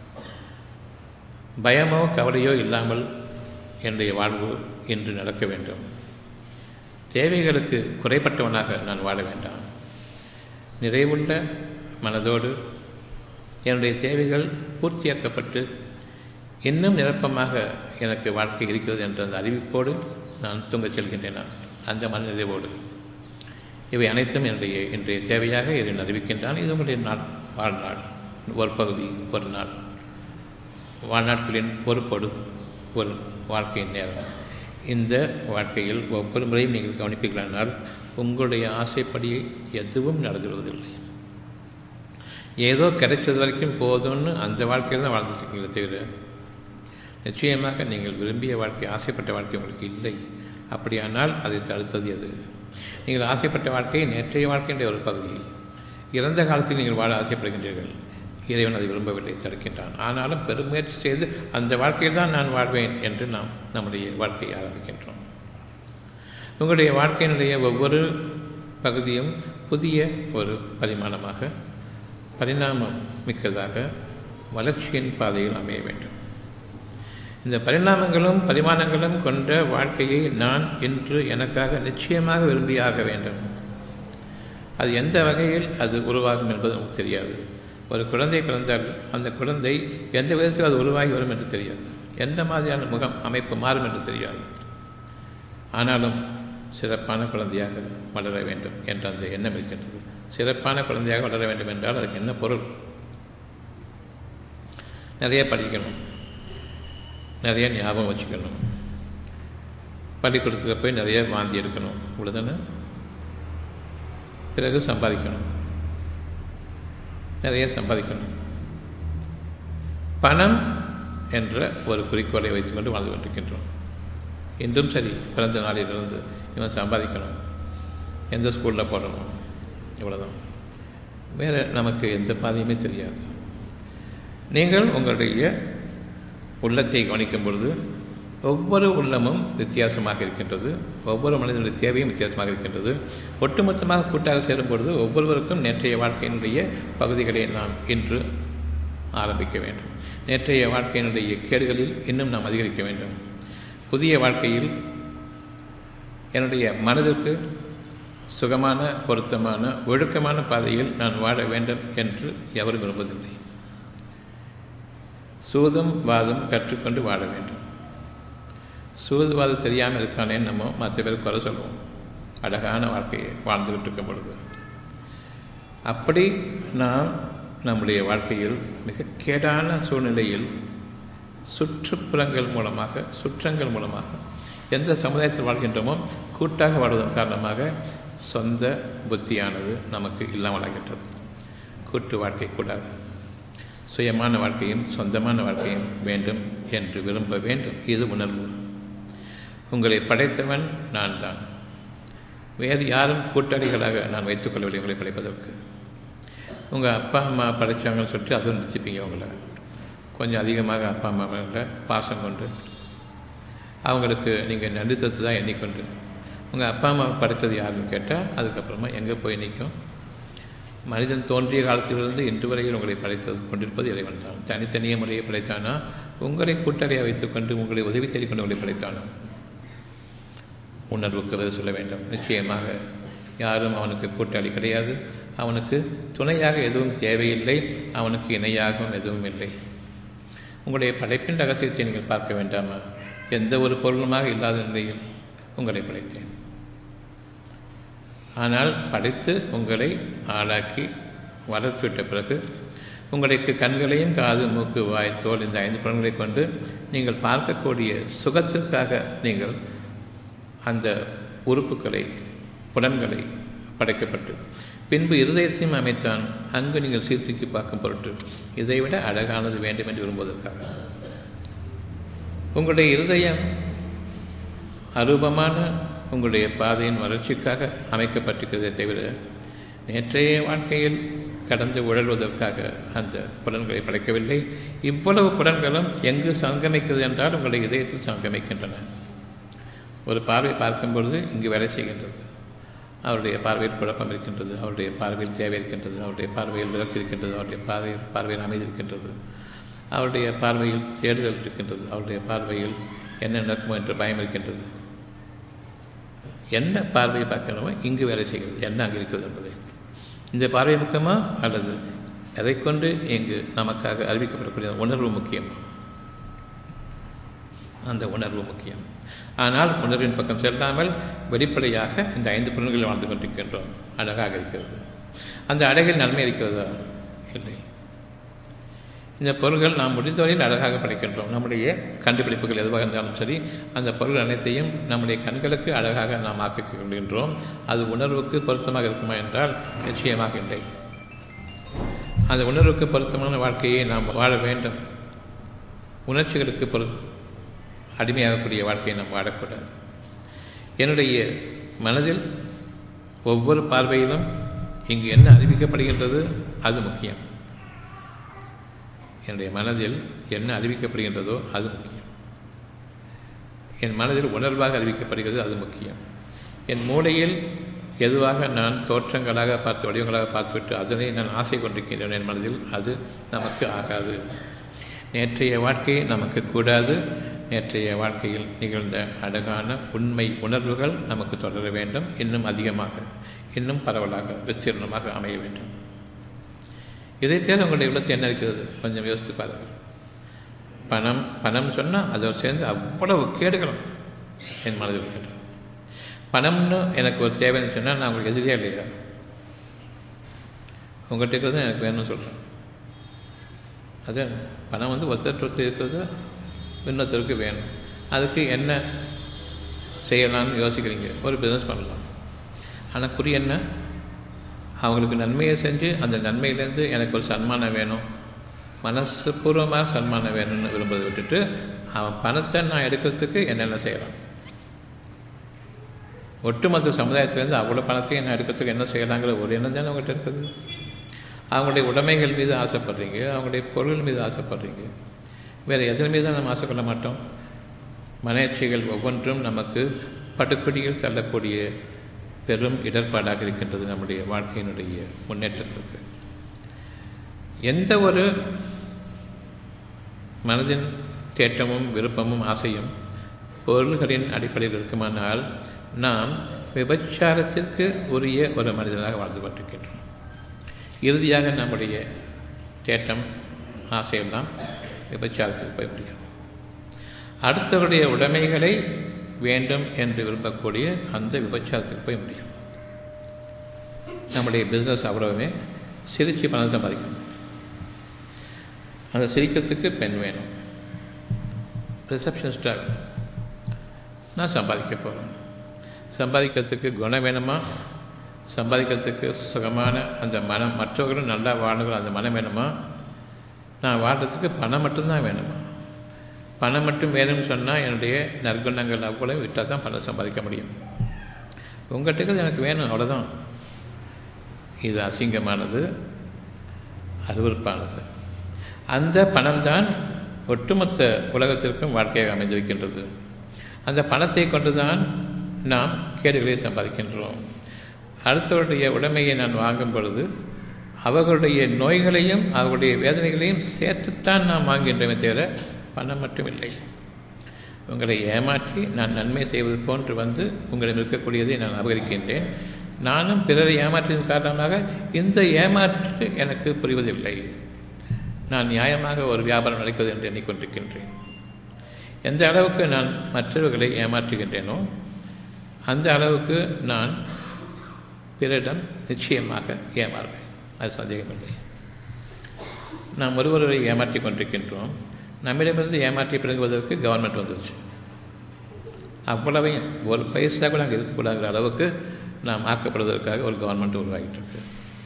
A: பயமோ கவலையோ இல்லாமல் என்னுடைய வாழ்வு இன்று நடக்க வேண்டும் தேவைகளுக்கு குறைப்பட்டவனாக நான் வாழ வேண்டாம் நிறைவுள்ள மனதோடு என்னுடைய தேவைகள் பூர்த்தியாக்கப்பட்டு இன்னும் நிரப்பமாக எனக்கு வாழ்க்கை இருக்கிறது என்ற அந்த அறிவிப்போடு நான் தூங்கச் செல்கின்றேன் அந்த மனநிறைவோடு இவை அனைத்தும் என்னுடைய இன்றைய தேவையாக இதை அறிவிக்கின்றான் இது உங்களுடைய நாள் வாழ்நாள் ஒரு பகுதி ஒரு நாள் வாழ்நாட்களின் ஒரு பொழுது ஒரு வாழ்க்கையின் நேரம் இந்த வாழ்க்கையில் ஒவ்வொரு முறையும் நீங்கள் கவனிப்பீர்களானால் உங்களுடைய ஆசைப்படி எதுவும் நடந்துவிடுவதில்லை ஏதோ கிடைச்சது வரைக்கும் போதும்னு அந்த வாழ்க்கையில் தான் வாழ்ந்துட்டுருக்கீங்களே தவிர நிச்சயமாக நீங்கள் விரும்பிய வாழ்க்கை ஆசைப்பட்ட வாழ்க்கை உங்களுக்கு இல்லை அப்படியானால் அதை தடுத்தது எது நீங்கள் ஆசைப்பட்ட வாழ்க்கை நேற்றைய வாழ்க்கையின்ற ஒரு பகுதி இறந்த காலத்தில் நீங்கள் வாழ ஆசைப்படுகின்றீர்கள் இறைவன் அதை விரும்பவில்லை தடுக்கின்றான் ஆனாலும் பெருமுயற்சி செய்து அந்த வாழ்க்கையில் தான் நான் வாழ்வேன் என்று நாம் நம்முடைய வாழ்க்கையை ஆரம்பிக்கின்றோம் உங்களுடைய வாழ்க்கையினுடைய ஒவ்வொரு பகுதியும் புதிய ஒரு பரிமாணமாக பரிணாமம் மிக்கதாக வளர்ச்சியின் பாதையில் அமைய வேண்டும் இந்த பரிணாமங்களும் பரிமாணங்களும் கொண்ட வாழ்க்கையை நான் இன்று எனக்காக நிச்சயமாக விரும்பியாக வேண்டும் அது எந்த வகையில் அது உருவாகும் என்பது நமக்கு தெரியாது ஒரு குழந்தை பிறந்தால் அந்த குழந்தை எந்த விதத்தில் அது உருவாகி வரும் என்று தெரியாது எந்த மாதிரியான முகம் அமைப்பு மாறும் என்று தெரியாது ஆனாலும் சிறப்பான குழந்தையாக வளர வேண்டும் என்ற அந்த எண்ணம் இருக்கின்றது சிறப்பான குழந்தையாக வளர வேண்டும் என்றால் அதுக்கு என்ன பொருள் நிறைய படிக்கணும் நிறைய ஞாபகம் வச்சுக்கணும் பள்ளிக்கூடத்தில் போய் நிறைய வாந்தி எடுக்கணும் இவ்வளோதானே பிறகு சம்பாதிக்கணும் நிறைய சம்பாதிக்கணும் பணம் என்ற ஒரு குறிக்கோளை வைத்துக்கொண்டு வாழ்ந்து கொண்டிருக்கின்றோம் இன்றும் சரி பிறந்த நாளிலிருந்து இவன் சம்பாதிக்கணும் எந்த ஸ்கூலில் போடணும் இவ்வளோதான் வேறு நமக்கு எந்த பாதையுமே தெரியாது நீங்கள் உங்களுடைய உள்ளத்தை கவனிக்கும் பொழுது ஒவ்வொரு உள்ளமும் வித்தியாசமாக இருக்கின்றது ஒவ்வொரு மனிதனுடைய தேவையும் வித்தியாசமாக இருக்கின்றது ஒட்டுமொத்தமாக கூட்டாக சேரும் பொழுது ஒவ்வொருவருக்கும் நேற்றைய வாழ்க்கையினுடைய பகுதிகளை நாம் இன்று ஆரம்பிக்க வேண்டும் நேற்றைய வாழ்க்கையினுடைய கேடுகளில் இன்னும் நாம் அதிகரிக்க வேண்டும் புதிய வாழ்க்கையில் என்னுடைய மனதிற்கு சுகமான பொருத்தமான ஒழுக்கமான பாதையில் நான் வாழ வேண்டும் என்று எவரும் விரும்புவதில்லை சூதும் வாதம் கற்றுக்கொண்டு வாழ வேண்டும் சூதுவாதம் தெரியாமல் இருக்கானே நம்ம மற்ற பேர் குறை சொல்லுவோம் அழகான வாழ்க்கையை வாழ்ந்துகிட்டு இருக்கும் பொழுது அப்படி நாம் நம்முடைய வாழ்க்கையில் மிக கேடான சூழ்நிலையில் சுற்றுப்புறங்கள் மூலமாக சுற்றங்கள் மூலமாக எந்த சமுதாயத்தில் வாழ்கின்றோமோ கூட்டாக வாழ்வதன் காரணமாக சொந்த புத்தியானது நமக்கு இல்லாமல் ஆகின்றது கூட்டு வாழ்க்கை கூடாது சுயமான வாழ்க்கையும் சொந்தமான வாழ்க்கையும் வேண்டும் என்று விரும்ப வேண்டும் இது உணர்வு உங்களை படைத்தவன் நான் தான் வேறு யாரும் கூட்டாளிகளாக நான் வைத்துக்கொள்ளவில்லை உங்களை படைப்பதற்கு உங்கள் அப்பா அம்மா படைத்தாங்கன்னு சொல்லிட்டு அதுவும் நிறுத்திப்பீங்க உங்களை கொஞ்சம் அதிகமாக அப்பா அம்மா மேலே பாசம் கொண்டு அவங்களுக்கு நீங்கள் நன்றி செலுத்து தான் எண்ணிக்கொண்டு உங்கள் அப்பா அம்மா படைத்தது யாருன்னு கேட்டால் அதுக்கப்புறமா எங்கே போய் நிற்கும் மனிதன் தோன்றிய காலத்திலிருந்து இன்று வரையில் உங்களை படைத்தது கொண்டிருப்பது இறைவன் தான் தனித்தனிய முறையை படைத்தானா உங்களை கூட்டாளியாக வைத்துக்கொண்டு உங்களை உதவி தேடிக்கொண்டு உங்களை படைத்தானா உணர்வுக்கு பதில் சொல்ல வேண்டும் நிச்சயமாக யாரும் அவனுக்கு கூட்டாளி கிடையாது அவனுக்கு துணையாக எதுவும் தேவையில்லை அவனுக்கு இணையாகவும் எதுவும் இல்லை உங்களுடைய படைப்பின் ரகசியத்தை நீங்கள் பார்க்க வேண்டாமா எந்த ஒரு பொருளுமாக இல்லாத நிலையில் உங்களை படைத்தேன் ஆனால் படைத்து உங்களை ஆளாக்கி வளர்த்துவிட்ட பிறகு உங்களுக்கு கண்களையும் காது மூக்கு வாய் தோல் இந்த ஐந்து புலன்களை கொண்டு நீங்கள் பார்க்கக்கூடிய சுகத்திற்காக நீங்கள் அந்த உறுப்புகளை புலன்களை படைக்கப்பட்டு பின்பு இருதயத்தையும் அமைத்தான் அங்கு நீங்கள் சீர்தூக்கி பார்க்கும் பொருட்டு இதைவிட அழகானது வேண்டும் என்று விரும்புவதற்காக உங்களுடைய இருதயம் அரூபமான உங்களுடைய பாதையின் வளர்ச்சிக்காக அமைக்கப்பட்டிருக்கிறதே தவிர நேற்றைய வாழ்க்கையில் கடந்து உழல்வதற்காக அந்த புலன்களை படைக்கவில்லை இவ்வளவு புலன்களும் எங்கு சங்கமிக்கிறது என்றால் உங்களுடைய இதயத்தில் சங்கமிக்கின்றன ஒரு பார்வை பார்க்கும் பொழுது இங்கு வேலை செய்கின்றது அவருடைய பார்வையில் குழப்பம் இருக்கின்றது அவருடைய பார்வையில் தேவை இருக்கின்றது அவருடைய பார்வையில் விரக்தி இருக்கின்றது அவருடைய பார்வையில் பார்வையில் அமைதி இருக்கின்றது அவருடைய பார்வையில் தேடுதல் இருக்கின்றது அவருடைய பார்வையில் என்ன நடக்குமோ என்ற பயம் இருக்கின்றது என்ன பார்வையை பார்க்கணுமோ இங்கு வேலை செய்கிறது என்ன அங்கே இருக்கிறது என்பதை இந்த பார்வை முக்கியமா அல்லது எதை கொண்டு இங்கு நமக்காக அறிவிக்கப்படக்கூடிய உணர்வு முக்கியம் அந்த உணர்வு முக்கியம் ஆனால் உணர்வின் பக்கம் செல்லாமல் வெளிப்படையாக இந்த ஐந்து புலன்களில் வாழ்ந்து கொண்டிருக்கின்றோம் அழகாக இருக்கிறது அந்த அழகில் நன்மை இருக்கிறதா இல்லை இந்த பொருள்கள் நாம் முடிந்தவரையில் அழகாக படைக்கின்றோம் நம்முடைய கண்டுபிடிப்புகள் எதுவாக இருந்தாலும் சரி அந்த பொருள் அனைத்தையும் நம்முடைய கண்களுக்கு அழகாக நாம் ஆக்கிக் கொள்கின்றோம் அது உணர்வுக்கு பொருத்தமாக இருக்குமா என்றால் நிச்சயமாக இல்லை அந்த உணர்வுக்கு பொருத்தமான வாழ்க்கையை நாம் வாழ வேண்டும் உணர்ச்சிகளுக்கு பொரு அடிமையாகக்கூடிய வாழ்க்கையை நாம் வாழக்கூடாது என்னுடைய மனதில் ஒவ்வொரு பார்வையிலும் இங்கு என்ன அறிவிக்கப்படுகின்றது அது முக்கியம் என்னுடைய மனதில் என்ன அறிவிக்கப்படுகின்றதோ அது முக்கியம் என் மனதில் உணர்வாக அறிவிக்கப்படுகிறது அது முக்கியம் என் மூளையில் எதுவாக நான் தோற்றங்களாக பார்த்து வடிவங்களாக பார்த்துவிட்டு அதனை நான் ஆசை கொண்டிருக்கின்றேன் என் மனதில் அது நமக்கு ஆகாது நேற்றைய வாழ்க்கை நமக்கு கூடாது நேற்றைய வாழ்க்கையில் நிகழ்ந்த அழகான உண்மை உணர்வுகள் நமக்கு தொடர வேண்டும் இன்னும் அதிகமாக இன்னும் பரவலாக விஸ்தீர்ணமாக அமைய வேண்டும் இதை தேர்ந்து உங்களுடைய உள்ளத்தில் என்ன இருக்கிறது கொஞ்சம் யோசித்து பாருங்கள் பணம் பணம் சொன்னால் அதோடு சேர்ந்து அவ்வளவு கேடுகளும் என் மனதில் இருக்கின்றன பணம்னு எனக்கு ஒரு தேவைன்னு சொன்னால் நான் உங்களுக்கு எதிரியா இல்லையா உங்கள்கிட்ட இருக்கிறது எனக்கு வேணும்னு சொல்கிறேன் அது பணம் வந்து ஒருத்தர் ஒருத்தர் இருக்கிறது இன்னொருத்தருக்கு வேணும் அதுக்கு என்ன செய்யலாம்னு யோசிக்கிறீங்க ஒரு பிஸ்னஸ் பண்ணலாம் ஆனால் குறி என்ன அவங்களுக்கு நன்மையை செஞ்சு அந்த நன்மையிலேருந்து எனக்கு ஒரு சன்மானம் வேணும் மனசு பூர்வமாக சன்மானம் வேணும்னு விரும்புறதை விட்டுட்டு அவன் பணத்தை நான் எடுக்கிறதுக்கு என்னென்ன செய்யலாம் ஒட்டுமொத்த சமுதாயத்திலேருந்து அவ்வளோ பணத்தையும் நான் எடுக்கிறதுக்கு என்ன செய்யலாங்கிற ஒரு எண்ணம் தானே அவங்ககிட்ட இருக்குது அவங்களுடைய உடைமைகள் மீது ஆசைப்படுறீங்க அவங்களுடைய பொருள் மீது ஆசைப்படுறீங்க வேறு எதன் மீது நம்ம ஆசைப்பட மாட்டோம் மனேட்சைகள் ஒவ்வொன்றும் நமக்கு படுக்கொடியில் தள்ளக்கூடிய பெரும் இடர்பாடாக இருக்கின்றது நம்முடைய வாழ்க்கையினுடைய முன்னேற்றத்திற்கு எந்த ஒரு மனதின் தேட்டமும் விருப்பமும் ஆசையும் பொருள்களின் அடிப்படையில் இருக்குமானால் நாம் விபச்சாரத்திற்கு உரிய ஒரு மனிதனாக வாழ்ந்து கொண்டிருக்கின்றோம் இறுதியாக நம்முடைய தேட்டம் ஆசையெல்லாம் விபச்சாரத்தில் போய் முடியும் அடுத்தவருடைய உடைமைகளை வேண்டும் என்று விரும்பக்கூடிய அந்த விபச்சாரத்தில் போய் முடியும் நம்முடைய பிஸ்னஸ் அவ்வளவுமே சிரித்து பணம் சம்பாதிக்கணும் அந்த சிரிக்கிறதுக்கு பெண் வேணும் ரிசப்ஷனிஸ்டாக நான் சம்பாதிக்க போகிறேன் சம்பாதிக்கிறதுக்கு குணம் வேணுமா சம்பாதிக்கிறதுக்கு சுகமான அந்த மனம் மற்றவர்களும் நல்லா வாழணும் அந்த மனம் வேணுமா நான் வாழ்கிறதுக்கு பணம் மட்டும்தான் வேணுமா பணம் மட்டும் வேணும்னு சொன்னால் என்னுடைய நற்குணங்கள் அவ்வளோ விட்டால் தான் பணம் சம்பாதிக்க முடியும் உங்கள்கிட்ட எனக்கு வேணும் அவ்வளோதான் இது அசிங்கமானது அருவறுப்பானது அந்த பணம்தான் ஒட்டுமொத்த உலகத்திற்கும் வாழ்க்கையாக அமைந்திருக்கின்றது அந்த பணத்தை கொண்டு தான் நாம் கேடுகளை சம்பாதிக்கின்றோம் அடுத்தவருடைய உடைமையை நான் வாங்கும் பொழுது அவர்களுடைய நோய்களையும் அவர்களுடைய வேதனைகளையும் சேர்த்துத்தான் நாம் வாங்கின்றமே தவிர பணம் மட்டும் இல்லை உங்களை ஏமாற்றி நான் நன்மை செய்வது போன்று வந்து உங்களிடம் இருக்கக்கூடியதை நான் அபகரிக்கின்றேன் நானும் பிறரை ஏமாற்றியதன் காரணமாக இந்த ஏமாற்று எனக்கு புரிவதில்லை நான் நியாயமாக ஒரு வியாபாரம் நடக்கிறது என்று எண்ணிக்கொண்டிருக்கின்றேன் எந்த அளவுக்கு நான் மற்றவர்களை ஏமாற்றுகின்றேனோ அந்த அளவுக்கு நான் பிறரிடம் நிச்சயமாக ஏமாறுவேன் அது சந்தேகமில்லை நாம் ஒருவரை ஏமாற்றி கொண்டிருக்கின்றோம் நம்மிடமிருந்து ஏமாற்றி பிறங்குவதற்கு கவர்மெண்ட் வந்துருச்சு அவ்வளவையும் ஒரு பைசா கூட அங்கே இருக்கக்கூடாதுங்கிற அளவுக்கு நாம் ஆக்கப்படுவதற்காக ஒரு கவர்மெண்ட் உருவாகிட்டு இருக்கு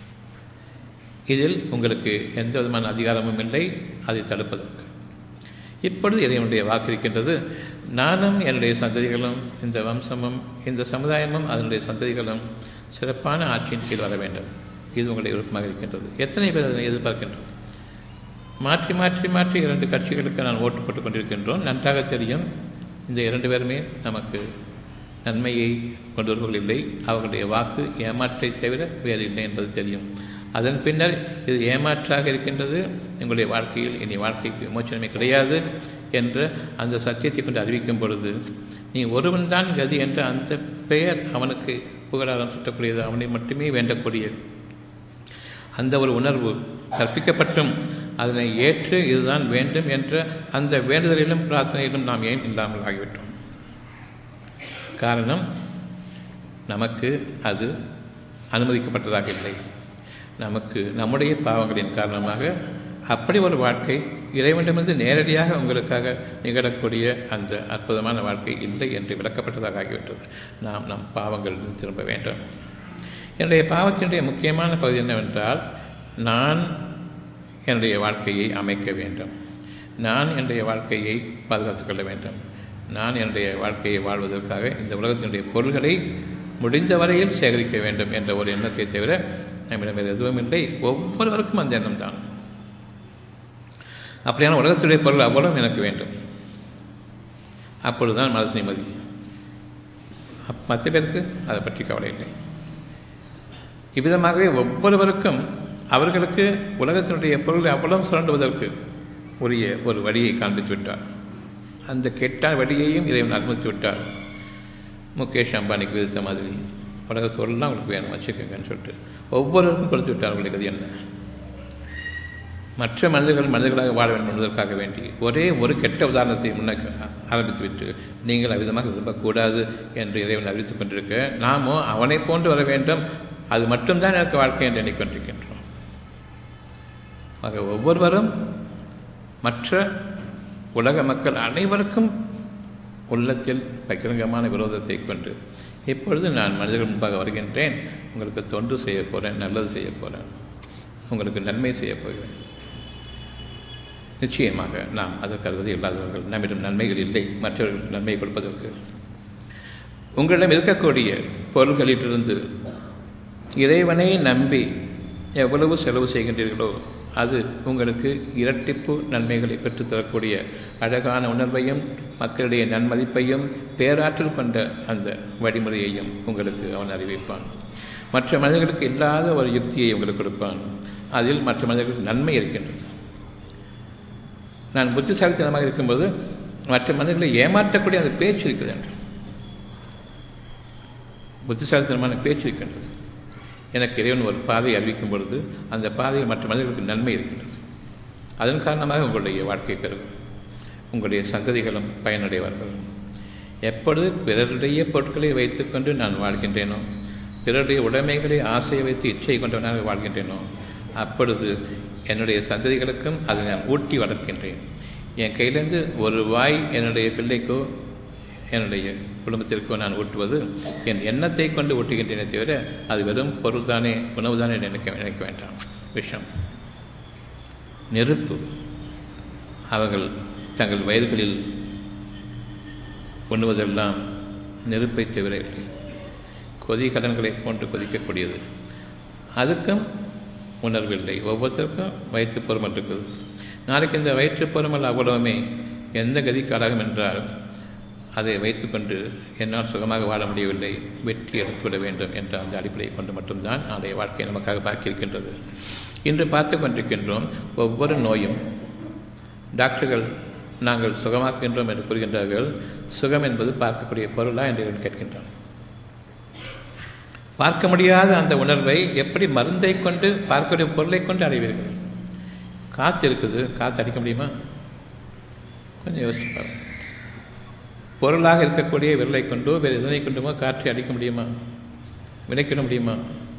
A: இதில் உங்களுக்கு எந்த விதமான அதிகாரமும் இல்லை அதை தடுப்பதற்கு இப்பொழுது இறைவனுடைய வாக்கு இருக்கின்றது நானும் என்னுடைய சந்ததிகளும் இந்த வம்சமும் இந்த சமுதாயமும் அதனுடைய சந்ததிகளும் சிறப்பான ஆட்சியின் கீழ் வர வேண்டும் இது உங்களுடைய விருப்பமாக இருக்கின்றது எத்தனை பேர் அதனை எதிர்பார்க்கின்றோம் மாற்றி மாற்றி மாற்றி இரண்டு கட்சிகளுக்கு நான் ஓட்டு போட்டுக் கொண்டிருக்கின்றோம் நன்றாக தெரியும் இந்த இரண்டு பேருமே நமக்கு நன்மையை கொண்டு வருவர்கள் இல்லை அவர்களுடைய வாக்கு ஏமாற்றை தவிர வேறு இல்லை என்பது தெரியும் அதன் பின்னர் இது ஏமாற்றாக இருக்கின்றது எங்களுடைய வாழ்க்கையில் இனி வாழ்க்கைக்கு விமோச்சனமே கிடையாது என்ற அந்த சத்தியத்தை கொண்டு அறிவிக்கும் பொழுது நீ ஒருவன் தான் கதி என்ற அந்த பெயர் அவனுக்கு புகழாரம் சுட்டக்கூடியது அவனை மட்டுமே வேண்டக்கூடிய அந்த ஒரு உணர்வு கற்பிக்கப்பட்டும் அதனை ஏற்று இதுதான் வேண்டும் என்ற அந்த வேண்டுதலிலும் பிரார்த்தனையிலும் நாம் ஏன் இல்லாமல் ஆகிவிட்டோம் காரணம் நமக்கு அது அனுமதிக்கப்பட்டதாக இல்லை நமக்கு நம்முடைய பாவங்களின் காரணமாக அப்படி ஒரு வாழ்க்கை இறைவனிடமிருந்து நேரடியாக உங்களுக்காக நிகழக்கூடிய அந்த அற்புதமான வாழ்க்கை இல்லை என்று விளக்கப்பட்டதாக ஆகிவிட்டது நாம் நம் பாவங்களிலிருந்து திரும்ப வேண்டும் என்னுடைய பாவத்தினுடைய முக்கியமான பகுதி என்னவென்றால் நான் என்னுடைய வாழ்க்கையை அமைக்க வேண்டும் நான் என்னுடைய வாழ்க்கையை பாதுகாத்துக் கொள்ள வேண்டும் நான் என்னுடைய வாழ்க்கையை வாழ்வதற்காக இந்த உலகத்தினுடைய பொருள்களை முடிந்த வரையில் சேகரிக்க வேண்டும் என்ற ஒரு எண்ணத்தை தவிர நம்மிடம் வேறு எதுவும் இல்லை ஒவ்வொருவருக்கும் அந்த எண்ணம் தான் அப்படியான உலகத்துடைய பொருள் அவ்வளவு எனக்கு வேண்டும் அப்பொழுதுதான் மனசு நிம்மதி மற்ற பேருக்கு அதை பற்றி கவலை இல்லை இவ்விதமாகவே ஒவ்வொருவருக்கும் அவர்களுக்கு உலகத்தினுடைய பொருளை அவ்வளவு சுரண்டுவதற்கு உரிய ஒரு வழியை காண்பித்து விட்டார் அந்த கெட்ட வழியையும் இறைவன் அனுமதித்து விட்டார் முகேஷ் அம்பானிக்கு விதித்த மாதிரி உலகத்தோடலாம் உங்களுக்கு வேணும் வச்சுக்கோங்கன்னு சொல்லிட்டு ஒவ்வொருவருக்கும் கொடுத்து விட்டார் உங்களுக்கு அது என்ன மற்ற மனிதர்கள் மனிதர்களாக வாழ வேண்டும் என்பதற்காக வேண்டி ஒரே ஒரு கெட்ட உதாரணத்தை முன்னே ஆரம்பித்துவிட்டு நீங்கள் அவ்விதமாக விரும்பக்கூடாது என்று இறைவன் அறிவித்துக் கொண்டிருக்க நாமோ அவனை போன்று வர வேண்டும் அது மட்டும்தான் எனக்கு வாழ்க்கை என்று எண்ணிக்கொண்டிருக்கின்றோம் ஆக ஒவ்வொருவரும் மற்ற உலக மக்கள் அனைவருக்கும் உள்ளத்தில் பகிரங்கமான விரோதத்தை கொண்டு இப்பொழுது நான் மனிதர்கள் முன்பாக வருகின்றேன் உங்களுக்கு தொண்டு செய்ய போகிறேன் நல்லது செய்ய போகிறேன் உங்களுக்கு நன்மை செய்ய போகிறேன் நிச்சயமாக நாம் அதற்கு அறுபது இல்லாதவர்கள் நம்மிடம் நன்மைகள் இல்லை மற்றவர்களுக்கு நன்மை கொடுப்பதற்கு உங்களிடம் இருக்கக்கூடிய பொருள்களிலிருந்து இறைவனை நம்பி எவ்வளவு செலவு செய்கின்றீர்களோ அது உங்களுக்கு இரட்டிப்பு நன்மைகளை பெற்றுத்தரக்கூடிய அழகான உணர்வையும் மக்களுடைய நன்மதிப்பையும் பேராற்றல் கொண்ட அந்த வழிமுறையையும் உங்களுக்கு அவன் அறிவிப்பான் மற்ற மனிதர்களுக்கு இல்லாத ஒரு யுக்தியை உங்களுக்கு கொடுப்பான் அதில் மற்ற மனிதர்களுக்கு நன்மை இருக்கின்றது நான் புத்திசாலித்தனமாக இருக்கும்போது மற்ற மனிதர்களை ஏமாற்றக்கூடிய அந்த பேச்சு இருக்குது என்று புத்திசாலித்தனமான பேச்சு இருக்கின்றது எனக்கு இறைவன் ஒரு பாதையை அறிவிக்கும் பொழுது அந்த பாதையில் மற்ற மனிதர்களுக்கு நன்மை இருக்கின்றது அதன் காரணமாக உங்களுடைய வாழ்க்கை பெருகும் உங்களுடைய சந்ததிகளும் பயனடைவார்கள் எப்பொழுது பிறருடைய பொருட்களை வைத்துக்கொண்டு நான் வாழ்கின்றேனோ பிறருடைய உடைமைகளை ஆசையை வைத்து இச்சை கொண்டவனாக வாழ்கின்றேனோ அப்பொழுது என்னுடைய சந்ததிகளுக்கும் அதை நான் ஊட்டி வளர்க்கின்றேன் என் கையிலேருந்து ஒரு வாய் என்னுடைய பிள்ளைக்கோ என்னுடைய குடும்பத்திற்கோ நான் ஊட்டுவது என் எண்ணத்தை கொண்டு ஊட்டுகின்றேனே தவிர அது வெறும் பொருள் தானே உணவு தானே நினைக்க நினைக்க வேண்டாம் விஷம் நெருப்பு அவர்கள் தங்கள் வயல்களில் உண்ணுவதெல்லாம் நெருப்பை தவிர இல்லை கொதி கடன்களை போன்று கொதிக்கக்கூடியது அதுக்கும் உணர்வில்லை ஒவ்வொருத்தருக்கும் வயிற்று பொறுமல் இருக்குது நாளைக்கு இந்த வயிற்று பொறுமல் அவ்வளவுமே எந்த கதிக்காடாகும் என்றால் அதை வைத்துக்கொண்டு என்னால் சுகமாக வாழ முடியவில்லை வெற்றி எடுத்துவிட வேண்டும் என்ற அந்த அடிப்படையை கொண்டு மட்டும்தான் நாளைய வாழ்க்கை நமக்காக பாக்கியிருக்கின்றது இன்று பார்த்து கொண்டிருக்கின்றோம் ஒவ்வொரு நோயும் டாக்டர்கள் நாங்கள் சுகமாக்குகின்றோம் என்று கூறுகின்றார்கள் சுகம் என்பது பார்க்கக்கூடிய பொருளா என்று கேட்கின்றோம் பார்க்க முடியாத அந்த உணர்வை எப்படி மருந்தை கொண்டு பார்க்கக்கூடிய பொருளை கொண்டு அடைவீர்கள் காற்று இருக்குது காற்று அடிக்க முடியுமா கொஞ்சம் யோசிச்சு பாருங்க பொருளாக இருக்கக்கூடிய விரலை கொண்டோ வேறு எதனை கொண்டுமோ காற்றை அடிக்க முடியுமா வினைக்கிட முடியுமா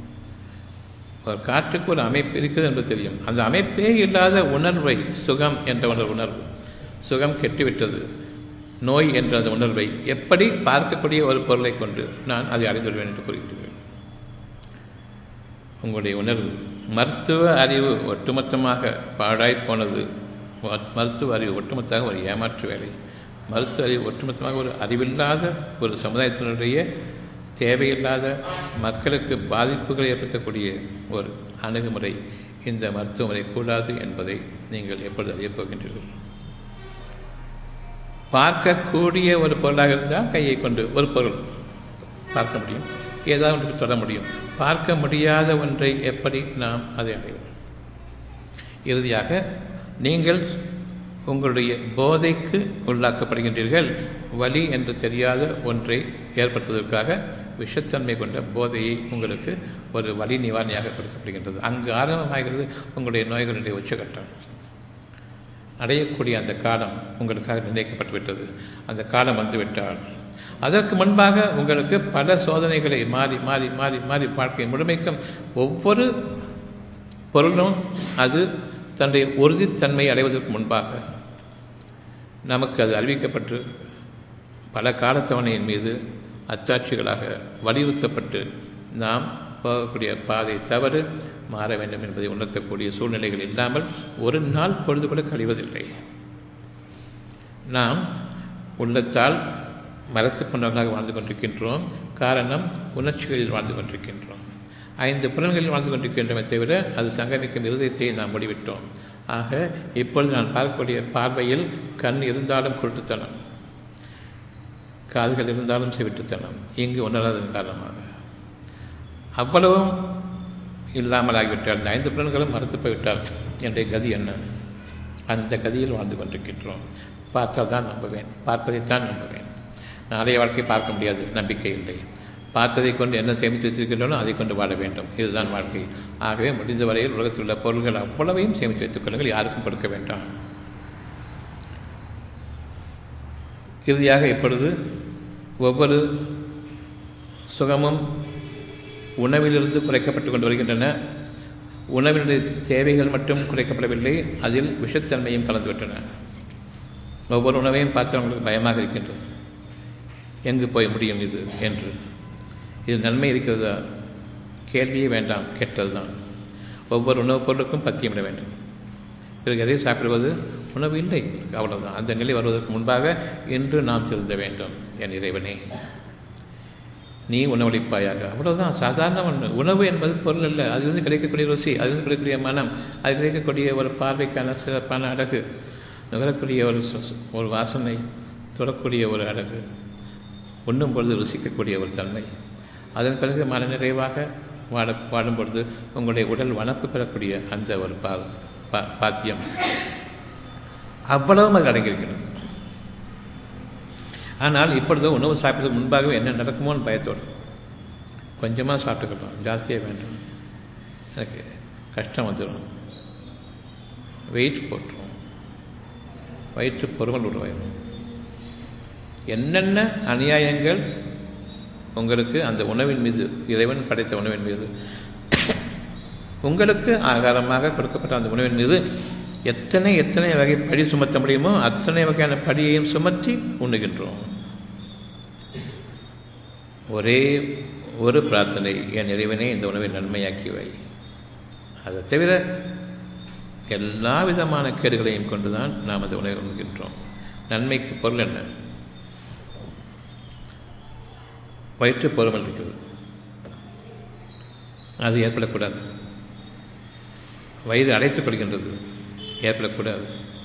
A: ஒரு காற்றுக்கு ஒரு அமைப்பு இருக்குது என்று தெரியும் அந்த அமைப்பே இல்லாத உணர்வை சுகம் என்ற ஒரு உணர்வு சுகம் கெட்டுவிட்டது நோய் என்ற அந்த உணர்வை எப்படி பார்க்கக்கூடிய ஒரு பொருளை கொண்டு நான் அதை அறிந்துவிடுவேன் என்று கூறுகின்றேன் உங்களுடைய உணர்வு மருத்துவ அறிவு ஒட்டுமொத்தமாக பாழாய் போனது மருத்துவ அறிவு ஒட்டுமொத்தமாக ஒரு ஏமாற்று வேலை மருத்துவ அறிவு ஒட்டுமொத்தமாக ஒரு அறிவில்லாத ஒரு சமுதாயத்தினுடைய தேவையில்லாத மக்களுக்கு பாதிப்புகளை ஏற்படுத்தக்கூடிய ஒரு அணுகுமுறை இந்த மருத்துவமுறை கூடாது என்பதை நீங்கள் எப்பொழுது அறியப் போகின்றீர்கள் பார்க்கக்கூடிய ஒரு பொருளாக இருந்தால் கையை கொண்டு ஒரு பொருள் பார்க்க முடியும் ஏதாவது ஒன்றுக்கு தொட முடியும் பார்க்க முடியாத ஒன்றை எப்படி நாம் அதை அடைவோம் இறுதியாக நீங்கள் உங்களுடைய போதைக்கு உள்ளாக்கப்படுகின்றீர்கள் வலி என்று தெரியாத ஒன்றை ஏற்படுத்துவதற்காக விஷத்தன்மை கொண்ட போதையை உங்களுக்கு ஒரு வலி நிவாரணியாக கொடுக்கப்படுகின்றது அங்கு ஆரம்பமாகிறது உங்களுடைய நோய்களுடைய உச்சகட்டம் அடையக்கூடிய அந்த காலம் உங்களுக்காக நிர்ணயிக்கப்பட்டுவிட்டது அந்த காலம் வந்துவிட்டால் அதற்கு முன்பாக உங்களுக்கு பல சோதனைகளை மாறி மாறி மாறி மாறி வாழ்க்கை முழுமைக்கும் ஒவ்வொரு பொருளும் அது தன்னுடைய உறுதித்தன்மை அடைவதற்கு முன்பாக நமக்கு அது அறிவிக்கப்பட்டு பல காலத்தவணையின் மீது அத்தாட்சிகளாக வலியுறுத்தப்பட்டு நாம் போகக்கூடிய பாதை தவறு மாற வேண்டும் என்பதை உணர்த்தக்கூடிய சூழ்நிலைகள் இல்லாமல் ஒரு நாள் பொழுது கூட கழிவதில்லை நாம் உள்ளத்தால் மரசு கொண்டவர்களாக வாழ்ந்து கொண்டிருக்கின்றோம் காரணம் உணர்ச்சிகளில் வாழ்ந்து கொண்டிருக்கின்றோம் ஐந்து புலன்களில் வாழ்ந்து கொண்டிருக்கின்றோமே தவிர அது சங்கமிக்கும் இருதயத்தை நாம் முடிவிட்டோம் ஆக இப்பொழுது நான் பார்க்கக்கூடிய பார்வையில் கண் இருந்தாலும் குருட்டுத்தனம் காதுகள் இருந்தாலும் செவிட்டுத்தனம் இங்கு உணராதன் காரணமாக அவ்வளவும் இல்லாமல் ஆகிவிட்டால் இந்த ஐந்து புலன்களும் மறுத்து போய்விட்டால் என்னுடைய கதி என்ன அந்த கதியில் வாழ்ந்து கொண்டிருக்கின்றோம் பார்த்தால் தான் நம்புவேன் பார்ப்பதைத்தான் நம்புவேன் நாளைய வாழ்க்கை பார்க்க முடியாது நம்பிக்கை இல்லை பார்த்ததை கொண்டு என்ன சேமித்து வைத்திருக்கின்றனோ அதை கொண்டு வாழ வேண்டும் இதுதான் வாழ்க்கை ஆகவே முடிந்த வரையில் உலகத்தில் உள்ள பொருள்கள் அவ்வளவையும் சேமித்து வைத்துக் கொள்ளுங்கள் யாருக்கும் கொடுக்க வேண்டாம் இறுதியாக இப்பொழுது ஒவ்வொரு சுகமும் உணவிலிருந்து குறைக்கப்பட்டு கொண்டு வருகின்றன உணவினுடைய தேவைகள் மட்டும் குறைக்கப்படவில்லை அதில் விஷத்தன்மையும் கலந்துவிட்டன ஒவ்வொரு உணவையும் பார்த்து அவங்களுக்கு பயமாக இருக்கின்றது எங்கு போய் முடியும் இது என்று இது நன்மை இருக்கிறதா கேள்வியே வேண்டாம் கெட்டது தான் ஒவ்வொரு உணவுப் பொருளுக்கும் பத்தியமிட வேண்டும் பிறகு எதை சாப்பிடுவது உணவு இல்லை அவ்வளவுதான் அந்த நிலை வருவதற்கு முன்பாக இன்று நாம் திருந்த வேண்டும் என் இறைவனே நீ உணவளிப்பாயாக அவ்வளவுதான் சாதாரண ஒன்று உணவு என்பது பொருள் அல்ல அதிலிருந்து கிடைக்கக்கூடிய ருசி அதிலிருந்து கிடைக்கக்கூடிய மனம் அது கிடைக்கக்கூடிய ஒரு பார்வைக்கான சிறப்பான அழகு நுகரக்கூடிய ஒரு ஒரு வாசனை தொடக்கூடிய ஒரு அழகு உண்ணும் பொழுது ருசிக்கக்கூடிய ஒரு தன்மை அதன் பிறகு மன நிறைவாக வாட வாடும் பொழுது உங்களுடைய உடல் வனப்பு பெறக்கூடிய அந்த ஒரு பா பா பாத்தியம் அவ்வளவும் அதில் அடங்கியிருக்கிறது ஆனால் இப்பொழுது உணவு சாப்பிட்றதுக்கு முன்பாகவே என்ன நடக்குமோன்னு பயத்தோடு கொஞ்சமாக சாப்பிட்டுக்கலாம் ஜாஸ்தியாக வேண்டும் எனக்கு கஷ்டம் வந்துடும் வெயிட் போட்டுரும் வயிற்று பொறுமல் உருவாயிடும் என்னென்ன அநியாயங்கள் உங்களுக்கு அந்த உணவின் மீது இறைவன் படைத்த உணவின் மீது உங்களுக்கு ஆகாரமாக கொடுக்கப்பட்ட அந்த உணவின் மீது எத்தனை எத்தனை வகை படி சுமத்த முடியுமோ அத்தனை வகையான படியையும் சுமத்தி உண்ணுகின்றோம் ஒரே ஒரு பிரார்த்தனை என் இறைவனே இந்த உணவை நன்மையாக்கி வை அதை தவிர எல்லா விதமான கேடுகளையும் கொண்டுதான் நாம் அந்த உணவை உண்கின்றோம் நன்மைக்கு பொருள் என்ன வயிற்று பொறுமல் இருக்கிறது அது ஏற்படக்கூடாது வயிறு அடைத்துக் கொள்கின்றது ஏற்படக்கூடாது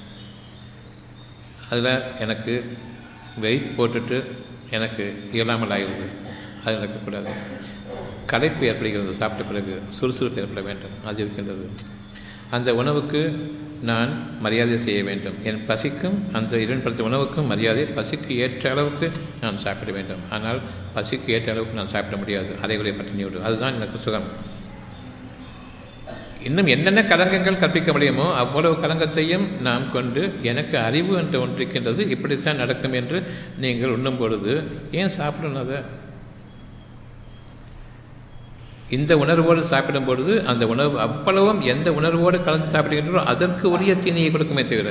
A: அதில் எனக்கு வெயிட் போட்டுட்டு எனக்கு இயலாமல் ஆகிறது அது நடக்கக்கூடாது களைப்பு ஏற்படுகிறது சாப்பிட்ட பிறகு சுறுசுறுப்பு ஏற்பட வேண்டும் அது இருக்கின்றது அந்த உணவுக்கு நான் மரியாதை செய்ய வேண்டும் என் பசிக்கும் அந்த இரண்டு உணவுக்கும் மரியாதை பசிக்கு ஏற்ற அளவுக்கு நான் சாப்பிட வேண்டும் ஆனால் பசிக்கு ஏற்ற அளவுக்கு நான் சாப்பிட முடியாது அதைகளுடைய பட்டினியோடு அதுதான் எனக்கு சுகம் இன்னும் என்னென்ன கலங்கங்கள் கற்பிக்க முடியுமோ அவ்வளவு கலங்கத்தையும் நாம் கொண்டு எனக்கு அறிவு என்று ஒன்று இருக்கின்றது இப்படித்தான் நடக்கும் என்று நீங்கள் உண்ணும் பொழுது ஏன் சாப்பிடணும் அதை இந்த உணர்வோடு சாப்பிடும் பொழுது அந்த உணவு அவ்வளவும் எந்த உணர்வோடு கலந்து சாப்பிடுகின்றோ அதற்கு உரிய தீனியை கொடுக்குமே தவிர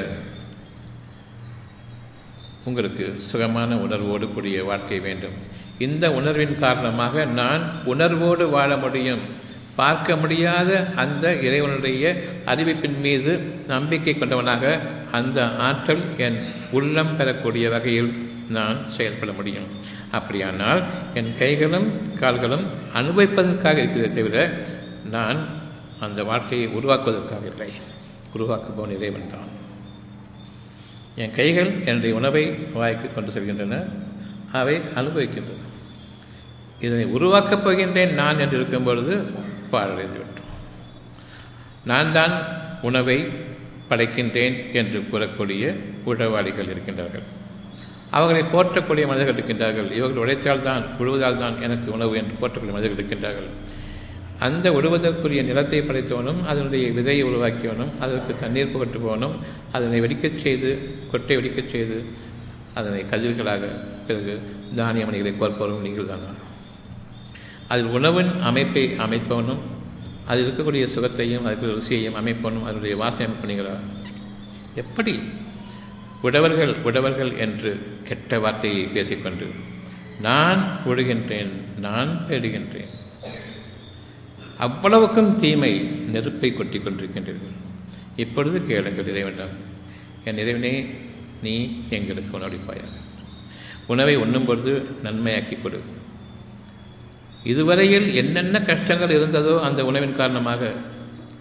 A: உங்களுக்கு சுகமான உணர்வோடு கூடிய வாழ்க்கை வேண்டும் இந்த உணர்வின் காரணமாக நான் உணர்வோடு வாழ முடியும் பார்க்க முடியாத அந்த இறைவனுடைய அறிவிப்பின் மீது நம்பிக்கை கொண்டவனாக அந்த ஆற்றல் என் உள்ளம் பெறக்கூடிய வகையில் நான் செயல்பட முடியும் அப்படியானால் என் கைகளும் கால்களும் அனுபவிப்பதற்காக இருக்கிறதே தவிர நான் அந்த வாழ்க்கையை உருவாக்குவதற்காக இல்லை உருவாக்குபவன் இறைவன் தான் என் கைகள் என்னுடைய உணவை வாய்க்கு கொண்டு செல்கின்றன அவை அனுபவிக்கின்றன இதனை உருவாக்கப் போகின்றேன் நான் என்று இருக்கும் பொழுது பாழடைந்து விட்டோம் நான் தான் உணவை படைக்கின்றேன் என்று கூறக்கூடிய உழவாளிகள் இருக்கின்றார்கள் அவர்களை போற்றக்கூடிய மனிதர்கள் இருக்கின்றார்கள் இவர்கள் உழைத்தால் தான் உழுவதால் தான் எனக்கு உணவு என்று போற்றக்கூடிய மனிதர்கள் இருக்கின்றார்கள் அந்த உழுவதற்குரிய நிலத்தை படைத்தவனும் அதனுடைய விதையை உருவாக்கியவனும் அதற்கு தண்ணீர் புகட்டுபவனும் அதனை வெடிக்கச் செய்து கொட்டை வெடிக்கச் செய்து அதனை கதிர்களாக பிறகு தானிய மணிகளை கோர்ப்பவரும் நீங்கள் தான் அதில் உணவின் அமைப்பை அமைப்பவனும் அதில் இருக்கக்கூடிய சுகத்தையும் அதுக்கு ருசியையும் அமைப்பவனும் அதனுடைய வாசனை அமைப்பீங்களா எப்படி உடவர்கள் உடவர்கள் என்று கெட்ட வார்த்தையை பேசிக்கொண்டு நான் விடுகின்றேன் நான் தேடுகின்றேன் அவ்வளவுக்கும் தீமை நெருப்பை கொட்டி கொண்டிருக்கின்றீர்கள் இப்பொழுது கேளுங்கள் இறைவனிடம் என் இறைவனே நீ எங்களுக்கு உணவளிப்பாயாக உணவை உண்ணும் பொழுது நன்மையாக்கி கொடு இதுவரையில் என்னென்ன கஷ்டங்கள் இருந்ததோ அந்த உணவின் காரணமாக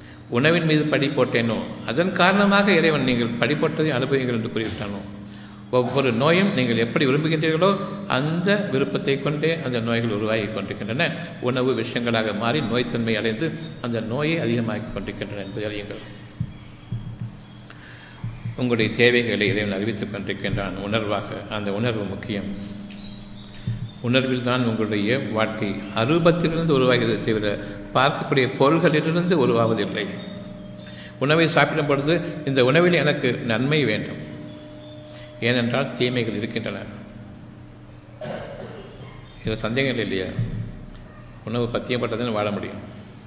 A: உணவின் மீது படி போட்டேனோ அதன் காரணமாக இறைவன் நீங்கள் படி போட்டதை அனுபவிங்கள் என்று கூறிவிட்டானோ ஒவ்வொரு நோயும் நீங்கள் எப்படி விரும்புகின்றீர்களோ அந்த விருப்பத்தை கொண்டே அந்த நோய்கள் உருவாகி கொண்டிருக்கின்றன உணவு விஷயங்களாக மாறி நோய்த்தன்மை அடைந்து அந்த நோயை அதிகமாக்கி கொண்டிருக்கின்றன என்பதை அறியுங்கள் உங்களுடைய தேவைகளை இறைவன் அறிவித்துக் கொண்டிருக்கின்றான் உணர்வாக அந்த உணர்வு முக்கியம் உணர்வில் தான் உங்களுடைய வாழ்க்கை அரூபத்திலிருந்து உருவாகிறது தவிர பார்க்கக்கூடிய பொருள்களிலிருந்து உருவாவதில்லை உணவை சாப்பிடும் பொழுது இந்த உணவில் எனக்கு நன்மை வேண்டும் ஏனென்றால் தீமைகள் இருக்கின்றன இது சந்தேகங்கள் இல்லையா உணவு பத்தியப்பட்டதுன்னு வாழ முடியும்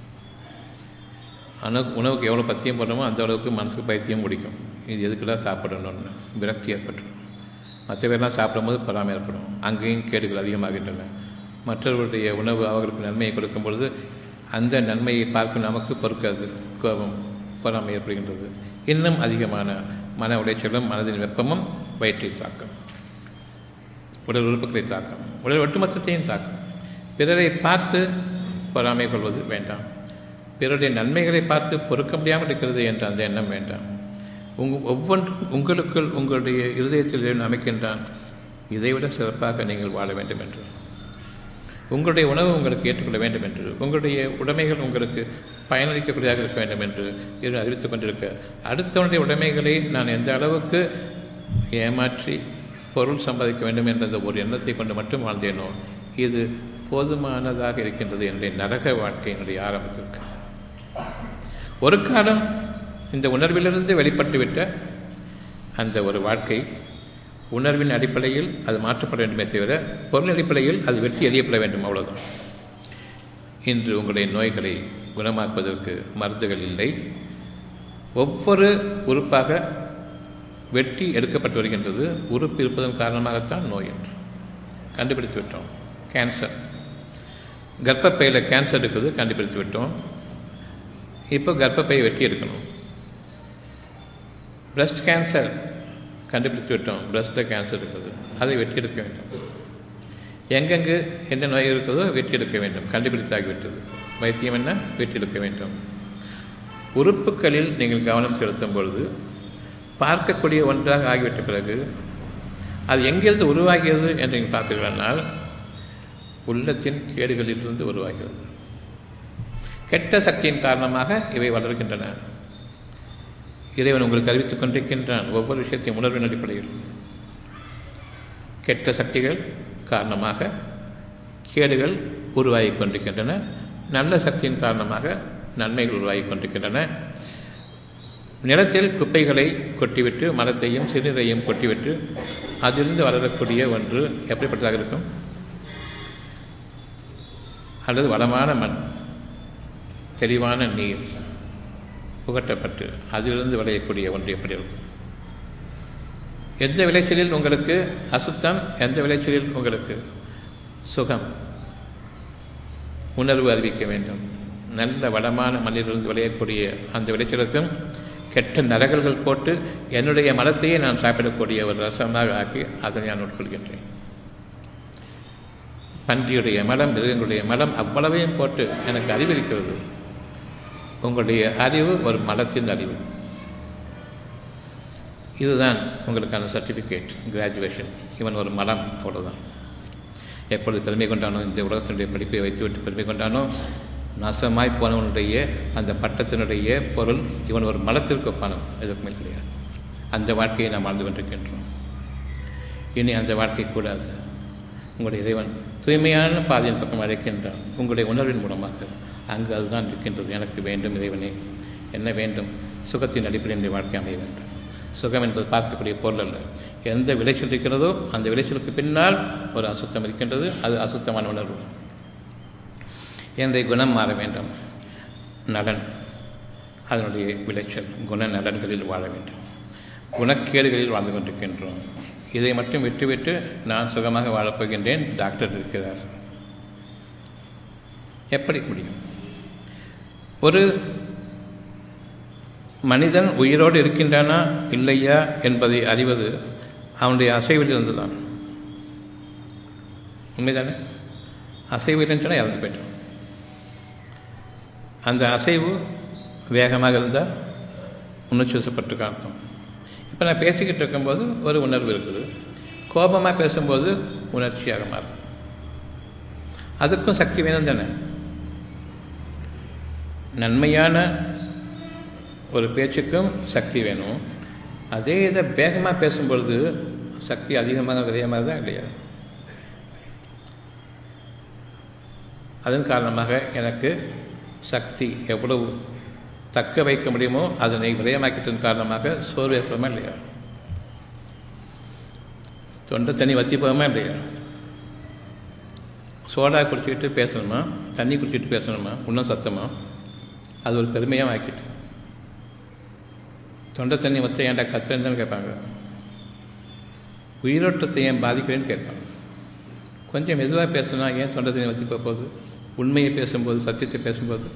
A: அணு உணவுக்கு எவ்வளோ பத்தியம் போடுறோமோ அந்த அளவுக்கு மனசுக்கு பைத்தியம் முடிக்கும் இது எதுக்குலாம் சாப்பிடணும்னு விரக்தி ஏற்பட்டுரும் மற்ற பேர்லாம் சாப்பிடும்போது பொறாமை ஏற்படும் அங்கேயும் கேடுகள் அதிகமாகின்றன மற்றவர்களுடைய உணவு அவர்களுக்கு நன்மையை கொடுக்கும் பொழுது அந்த நன்மையை பார்க்கும் நமக்கு பொறுக்காது கோபம் பொறாமை ஏற்படுகின்றது இன்னும் அதிகமான மன உளைச்சலும் மனதின் வெப்பமும் வயிற்றை தாக்கும் உடல் உறுப்புகளை தாக்கும் உடல் ஒட்டுமொத்தத்தையும் தாக்கும் பிறரை பார்த்து பொறாமை கொள்வது வேண்டாம் பிறருடைய நன்மைகளை பார்த்து பொறுக்க முடியாமல் இருக்கிறது என்ற அந்த எண்ணம் வேண்டாம் உங் ஒவ்வொன்றும் உங்களுக்குள் உங்களுடைய இருதயத்தில் அமைக்கின்றான் இதைவிட சிறப்பாக நீங்கள் வாழ வேண்டும் என்று உங்களுடைய உணவு உங்களுக்கு ஏற்றுக்கொள்ள வேண்டும் என்று உங்களுடைய உடைமைகள் உங்களுக்கு பயனளிக்கக்கூடியதாக இருக்க வேண்டும் என்று இரு அறிவித்துக் கொண்டிருக்க அடுத்தவனுடைய உடைமைகளை நான் எந்த அளவுக்கு ஏமாற்றி பொருள் சம்பாதிக்க வேண்டும் என்ற அந்த ஒரு எண்ணத்தை கொண்டு மட்டும் வாழ்ந்தேனோ இது போதுமானதாக இருக்கின்றது என்ற நரக வாழ்க்கையினுடைய ஆரம்பத்திற்கு ஒரு காலம் இந்த உணர்விலிருந்து வெளிப்பட்டுவிட்ட அந்த ஒரு வாழ்க்கை உணர்வின் அடிப்படையில் அது மாற்றப்பட வேண்டுமே தவிர பொருள் அடிப்படையில் அது வெற்றி எறியப்பட வேண்டும் அவ்வளவுதான் இன்று உங்களுடைய நோய்களை குணமாக்குவதற்கு மருந்துகள் இல்லை ஒவ்வொரு உறுப்பாக வெட்டி எடுக்கப்பட்டு வருகின்றது உறுப்பு இருப்பதன் காரணமாகத்தான் நோய் என்று கண்டுபிடித்து விட்டோம் கேன்சர் கர்ப்பப்பையில் கேன்சர் இருக்குது கண்டுபிடித்து விட்டோம் இப்போ கர்ப்பப்பையை வெட்டி எடுக்கணும் பிரஸ்ட் கேன்சர் கண்டுபிடித்து விட்டோம் பிரஸ்ட்டில் கேன்சர் இருக்குது அதை வெட்டி எடுக்க வேண்டும் எங்கெங்கு எந்த நோய் இருக்குதோ வெட்டி எடுக்க வேண்டும் கண்டுபிடித்தாகிவிட்டது வைத்தியம் என்ன வெட்டி எடுக்க வேண்டும் உறுப்புகளில் நீங்கள் கவனம் செலுத்தும் பொழுது பார்க்கக்கூடிய ஒன்றாக ஆகிவிட்ட பிறகு அது எங்கிருந்து உருவாகிறது என்று நீங்கள் பார்ப்பீர்களானால் உள்ளத்தின் கேடுகளிலிருந்து உருவாகிறது கெட்ட சக்தியின் காரணமாக இவை வளர்கின்றன இறைவன் உங்களுக்கு அறிவித்துக் கொண்டிருக்கின்றான் ஒவ்வொரு விஷயத்தையும் உணர்வின் அடிப்படையில் கெட்ட சக்திகள் காரணமாக கேடுகள் உருவாகி கொண்டிருக்கின்றன நல்ல சக்தியின் காரணமாக நன்மைகள் உருவாகி கொண்டிருக்கின்றன நிலத்தில் குப்பைகளை கொட்டிவிட்டு மரத்தையும் சிறுநீரையும் கொட்டிவிட்டு அதிலிருந்து வளரக்கூடிய ஒன்று எப்படிப்பட்டதாக இருக்கும் அல்லது வளமான மண் தெளிவான நீர் புகட்டப்பட்டு அதிலிருந்து விளையக்கூடிய ஒன்று எப்படி இருக்கும் எந்த விளைச்சலில் உங்களுக்கு அசுத்தம் எந்த விளைச்சலில் உங்களுக்கு சுகம் உணர்வு அறிவிக்க வேண்டும் நல்ல வளமான மண்ணிலிருந்து விளையக்கூடிய அந்த விளைச்சலுக்கும் கெட்ட நரகல்கள் போட்டு என்னுடைய மலத்தையே நான் சாப்பிடக்கூடிய ஒரு ரசமாக ஆக்கி அதை நான் உட்கொள்கின்றேன் பன்றியுடைய மலம் மிருகங்களுடைய மலம் அவ்வளவையும் போட்டு எனக்கு அறிவிருக்கிறது உங்களுடைய அறிவு ஒரு மலத்தின் அறிவு இதுதான் உங்களுக்கான சர்டிஃபிகேட் கிராஜுவேஷன் இவன் ஒரு மலம் அவ்வளோதான் எப்பொழுது பெருமை கொண்டானோ இந்த உலகத்தினுடைய படிப்பை வைத்துவிட்டு பெருமை கொண்டானோ நாசமாய் போனவனுடைய அந்த பட்டத்தினுடைய பொருள் இவன் ஒரு மலத்திற்கு ஒப்பானவன் எதுக்கு மேல் கிடையாது அந்த வாழ்க்கையை நாம் வாழ்ந்து கொண்டிருக்கின்றோம் இனி அந்த வாழ்க்கை கூடாது உங்களுடைய இறைவன் தூய்மையான பாதையின் பக்கம் அழைக்கின்றான் உங்களுடைய உணர்வின் மூலமாக அங்கு அதுதான் இருக்கின்றது எனக்கு வேண்டும் இறைவனே என்ன வேண்டும் சுகத்தின் அடிப்படையில் வாழ்க்கை அமைய வேண்டும் சுகம் என்பது பார்க்கக்கூடிய பொருள் அல்ல எந்த விளைச்சல் இருக்கிறதோ அந்த விளைச்சலுக்கு பின்னால் ஒரு அசுத்தம் இருக்கின்றது அது அசுத்தமான உணர்வு என்னுடைய குணம் மாற வேண்டும் நலன் அதனுடைய விளைச்சல் குண நலன்களில் வாழ வேண்டும் குணக்கேடுகளில் வாழ்ந்து கொண்டிருக்கின்றோம் இதை மட்டும் விட்டுவிட்டு நான் சுகமாக வாழப்போகின்றேன் டாக்டர் இருக்கிறார் எப்படி முடியும் ஒரு மனிதன் உயிரோடு இருக்கின்றானா இல்லையா என்பதை அறிவது அவனுடைய அசைவில் இருந்துதான் உண்மைதானே அசைவு இல்லைன்னு சொன்னால் இறந்து போயிட்டான் அந்த அசைவு வேகமாக இருந்தால் உணர்ச்சி வசப்பட்டு அர்த்தம் இப்போ நான் பேசிக்கிட்டு இருக்கும்போது ஒரு உணர்வு இருக்குது கோபமாக பேசும்போது உணர்ச்சியாக மாறும் அதுக்கும் சக்தி வேணும் தானே நன்மையான ஒரு பேச்சுக்கும் சக்தி வேணும் அதே இதை வேகமாக பேசும்பொழுது சக்தி அதிகமாக விரயமாக தான் இல்லையா அதன் காரணமாக எனக்கு சக்தி எவ்வளவு தக்க வைக்க முடியுமோ அதனை விரயமாக்கிட்டதன் காரணமாக சோர்வு ஏற்படுமா இல்லையா தொண்டை தண்ணி வத்தி போகுமா இல்லையா சோடா குடிச்சிக்கிட்டு பேசணுமா தண்ணி குடிச்சிட்டு பேசணுமா இன்னும் சத்தமா அது ஒரு பெருமையாக ஆக்கிட்டு தொண்டை தண்ணி மொத்தம் ஏன்டா கத்துறேன்னு கேட்பாங்க உயிரோட்டத்தை ஏன் பாதிக்கிறேன்னு கேட்பாங்க கொஞ்சம் மெதுவாக பேசினா ஏன் தொண்டை தண்ணி வத்தி போக போகுது உண்மையை பேசும்போது சத்தியத்தை பேசும்போது